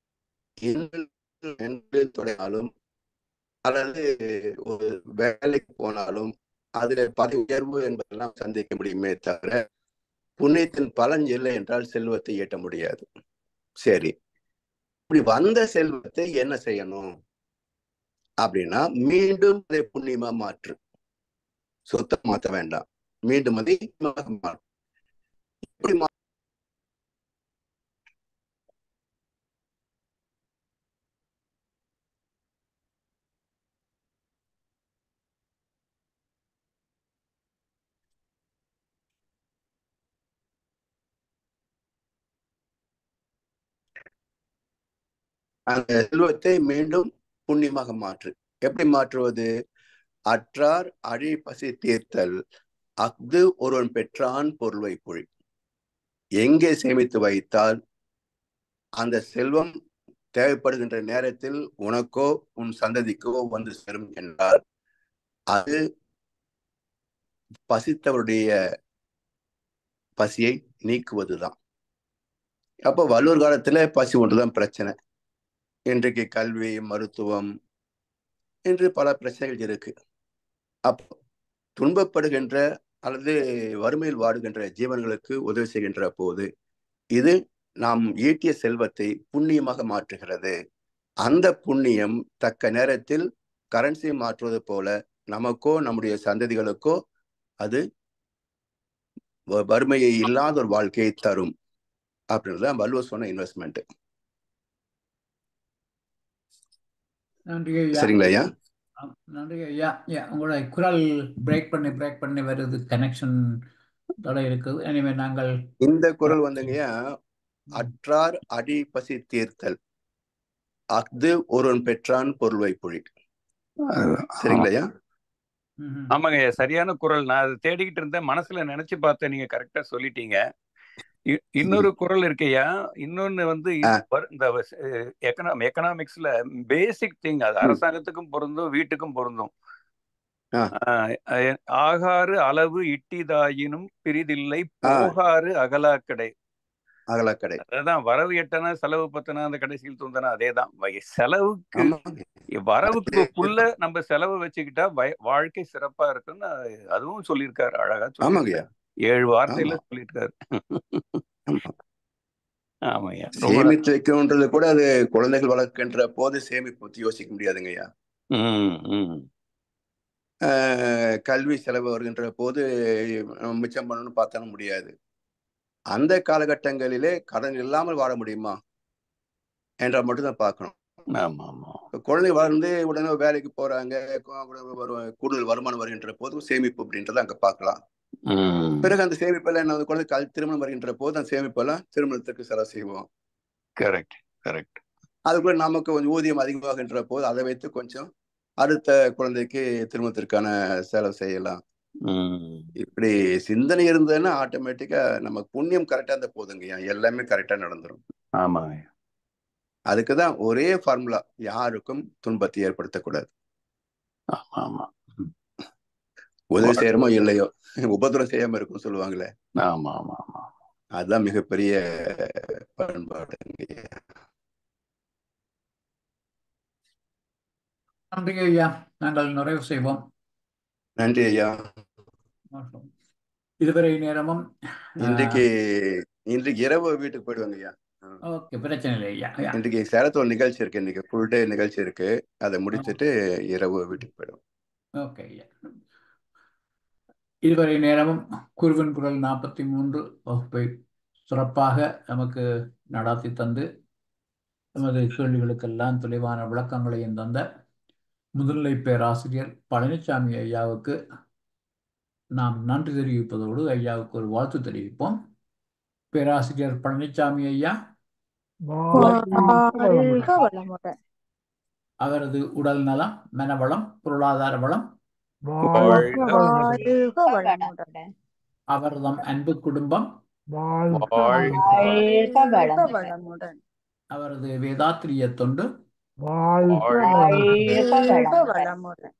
என்று தொடங்கினாலும் அல்லது ஒரு வேலைக்கு போனாலும் அதுல பதவி உயர்வு என்பதெல்லாம் சந்திக்க முடியுமே தவிர புண்ணியத்தின் பலன் இல்லை என்றால் செல்வத்தை ஈட்ட முடியாது சரி இப்படி வந்த செல்வத்தை என்ன செய்யணும் அப்படின்னா மீண்டும் அதை புண்ணியமா மாற்று சொத்தை மாற்ற வேண்டாம் மீண்டும் அதை புண்ணியமாக மாற்று இப்படி மா- அந்த செல்வத்தை மீண்டும் புண்ணியமாக மாற்று எப்படி மாற்றுவது அற்றார் அழி பசி தீர்த்தல் அஃது ஒருவன் பெற்றான் பொருள்வை பொழி எங்கே சேமித்து வைத்தால் அந்த செல்வம் தேவைப்படுகின்ற நேரத்தில் உனக்கோ உன் சந்ததிக்கோ வந்து சேரும் என்றால் அது பசித்தவருடைய பசியை நீக்குவதுதான் அப்போ வள்ளூர் காலத்துல பசி ஒன்றுதான் பிரச்சனை இன்றைக்கு கல்வி மருத்துவம் என்று பல பிரச்சனைகள் இருக்கு அப்போ துன்பப்படுகின்ற அல்லது வறுமையில் வாடுகின்ற ஜீவன்களுக்கு உதவி செய்கின்ற போது இது நாம் ஈட்டிய செல்வத்தை புண்ணியமாக மாற்றுகிறது அந்த புண்ணியம் தக்க நேரத்தில் கரன்சி மாற்றுவது போல நமக்கோ நம்முடைய சந்ததிகளுக்கோ அது வ- வறுமையை இல்லாத ஒரு வாழ்க்கையை தரும் அப்படின்றது தான் வள்ளுவர் சொன்ன இன்வெஸ்ட்மெண்ட் நன்றி ஐயா சரிங்களா ஐயா ஆம், நன்றி ஐயா ஐயா உங்களோட குரல் பிரேக் பண்ணி பிரேக் பண்ணி வருது கனெக்ஷன் தடை இருக்குது எனவே நாங்கள் இந்த குரல் வந்துங்கய்யா அற்றார் அடி பசி தீர்த்தல் அஃது ஒருவன் பெற்றான் பொருள்வை புழி சரிங்களா ஐயா ம்ஹும். ஆமாங்க சரியான குரல் நான் அதை தேடிக்கிட்டு இருந்தேன் மனசுல நினைச்சு பார்த்தேன் நீங்க கரெக்டா சொல்லிட்டீங்க இ- இன்னொரு குரல் இருக்கையா இன்னொன்னு வந்து இது ஆ. வரு- இந்த எக்கனாமி எக்கனாமிக்ஸ்ல பேசிக் திங் அது ம். அரசாங்கத்துக்கும் பொருந்தும் வீட்டுக்கும் பொருந்தும் ஆ. ஆஹ் அஹ் ஆகாறு அளவு இட்டிதாயினும் பிரிதில்லை ஆ. போகாறு அகலாக்கடை அகலக்கடை அதான் வரவு எட்டனா செலவு பத்தனா அந்த கடைசியில் தூந்தனா அதேதான் வய- செலவுக்கு ஆமாங்க வரவுக்குள்ள நம்ம செலவு வச்சுக்கிட்டா வய- வாழ்க்கை சிறப்பா இருக்குன்னு அதுவும் சொல்லியிருக்காரு அழகா ஆமாங்கய்யா சொல்லியிருக்காரு ஏழு வார்த்தையில ஆமா. சொல்லியிருக்காரு ஆமா. ஆமாய்யா ரொம்ப சேமித்து வைக்கணுன்றது கூட அது குழந்தைகள் வளர்க்கின்ற போது சேமிப்பு பத்தி யோசிக்க முடியாதுங்கய்யா ம், ம். ஆஹ் கல்வி செலவு வருகின்ற போது நம்ம மிச்சம் பண்ணணும்னு பார்த்தாலும் முடியாது அந்த காலகட்டங்களிலே கடன் இல்லாமல் வாழ முடியுமா என்ற மட்டும்தான் பார்க்கணும் ஆமா ஆமா இப்ப குழந்தை வளர்ந்து உடனே வேலைக்கு போறாங்க கு- உடனே வரு- கூடுதல் வருமானம் வருகின்ற போது சேமிப்பு அப்படின்றத அங்க பார்க்கலாம் ம். பிறகு அந்த சேமிப்பெல்லாம் என்ன வந்து குழந்தை கல் திருமணம் வருகின்ற போது அந்த சேமிப்பெல்லாம் திருமணத்துக்கு செலவு செய்வோம் கரெக்ட் கரெக்ட் அதுக்குள்ள நமக்கு கொஞ்சம் ஊதியம் அதிகமாகின்ற போது அதை வைத்து கொஞ்சம் அடுத்த குழந்தைக்கு திருமணத்திற்கான செலவு செய்யலாம் ம். இப்படி சிந்தனை இருந்ததுன்னா ஆட்டோமேட்டிக்கா நமக்கு புண்ணியம் கரெக்டா இருந்தா போதுங்கய்யா எல்லாமே கரெக்டா நடந்துரும் ஆமாங்க அதுக்குதான் ஒரே ஃபார்முலா யாருக்கும் துன்பத்தை ஏற்படுத்தக்கூடாது ஆமா ஆமா உதவி செய்யறோமோ இல்லையோ உபதிரம் செய்யாம இருக்கும் சொல்லுவாங்களே ஆமா ஆமா ஆமா அதுதான் மிகப்பெரிய பண்பாடு நன்றி ஐயா நாங்கள் நிறைவு செய்வோம் நன்றி ஐயா இதுவரை நேரமும் இன்றைக்கு இன்றைக்கு இரவு வீட்டுக்கு போயிடுவாங்க ஐயா ஓகே பிரச்சனை இல்லை ஐயா ஐயா. இன்றைக்கு சேலத்தோட நிகழ்ச்சி இருக்கு இன்னைக்கு ஃபுல் டே நிகழ்ச்சி இருக்கு அதை முடிச்சிட்டு இரவு வீட்டுக்கு போயிடுவோம் ஓகே ஐயா இதுவரை நேரமும் குருவின் குரல் நாற்பத்தி மூன்று வகுப்பை சிறப்பாக நமக்கு நடாத்தி தந்து நமது கேள்விகளுக்கெல்லாம் தெளிவான விளக்கங்களையும் தந்த முதுநிலை பேராசிரியர் பழனிசாமி ஐயாவுக்கு நாம் நன்றி தெரிவிப்பதோடு ஐயாவுக்கு ஒரு வாழ்த்து தெரிவிப்போம் பேராசிரியர் பழனிசாமி ஐயா வாழ்க வளமுடன் அவரது உடல் நலம் மனவளம் பொருளாதார வளம் வாழ்க வாழ்க வளமுடன் அவர்தம் அன்பு குடும்பம் வாழ்க வாழ்க வளமுடன் அவரது வேதாத்திரிய தொண்டு வாழ்க வாழ்க வளமுடன்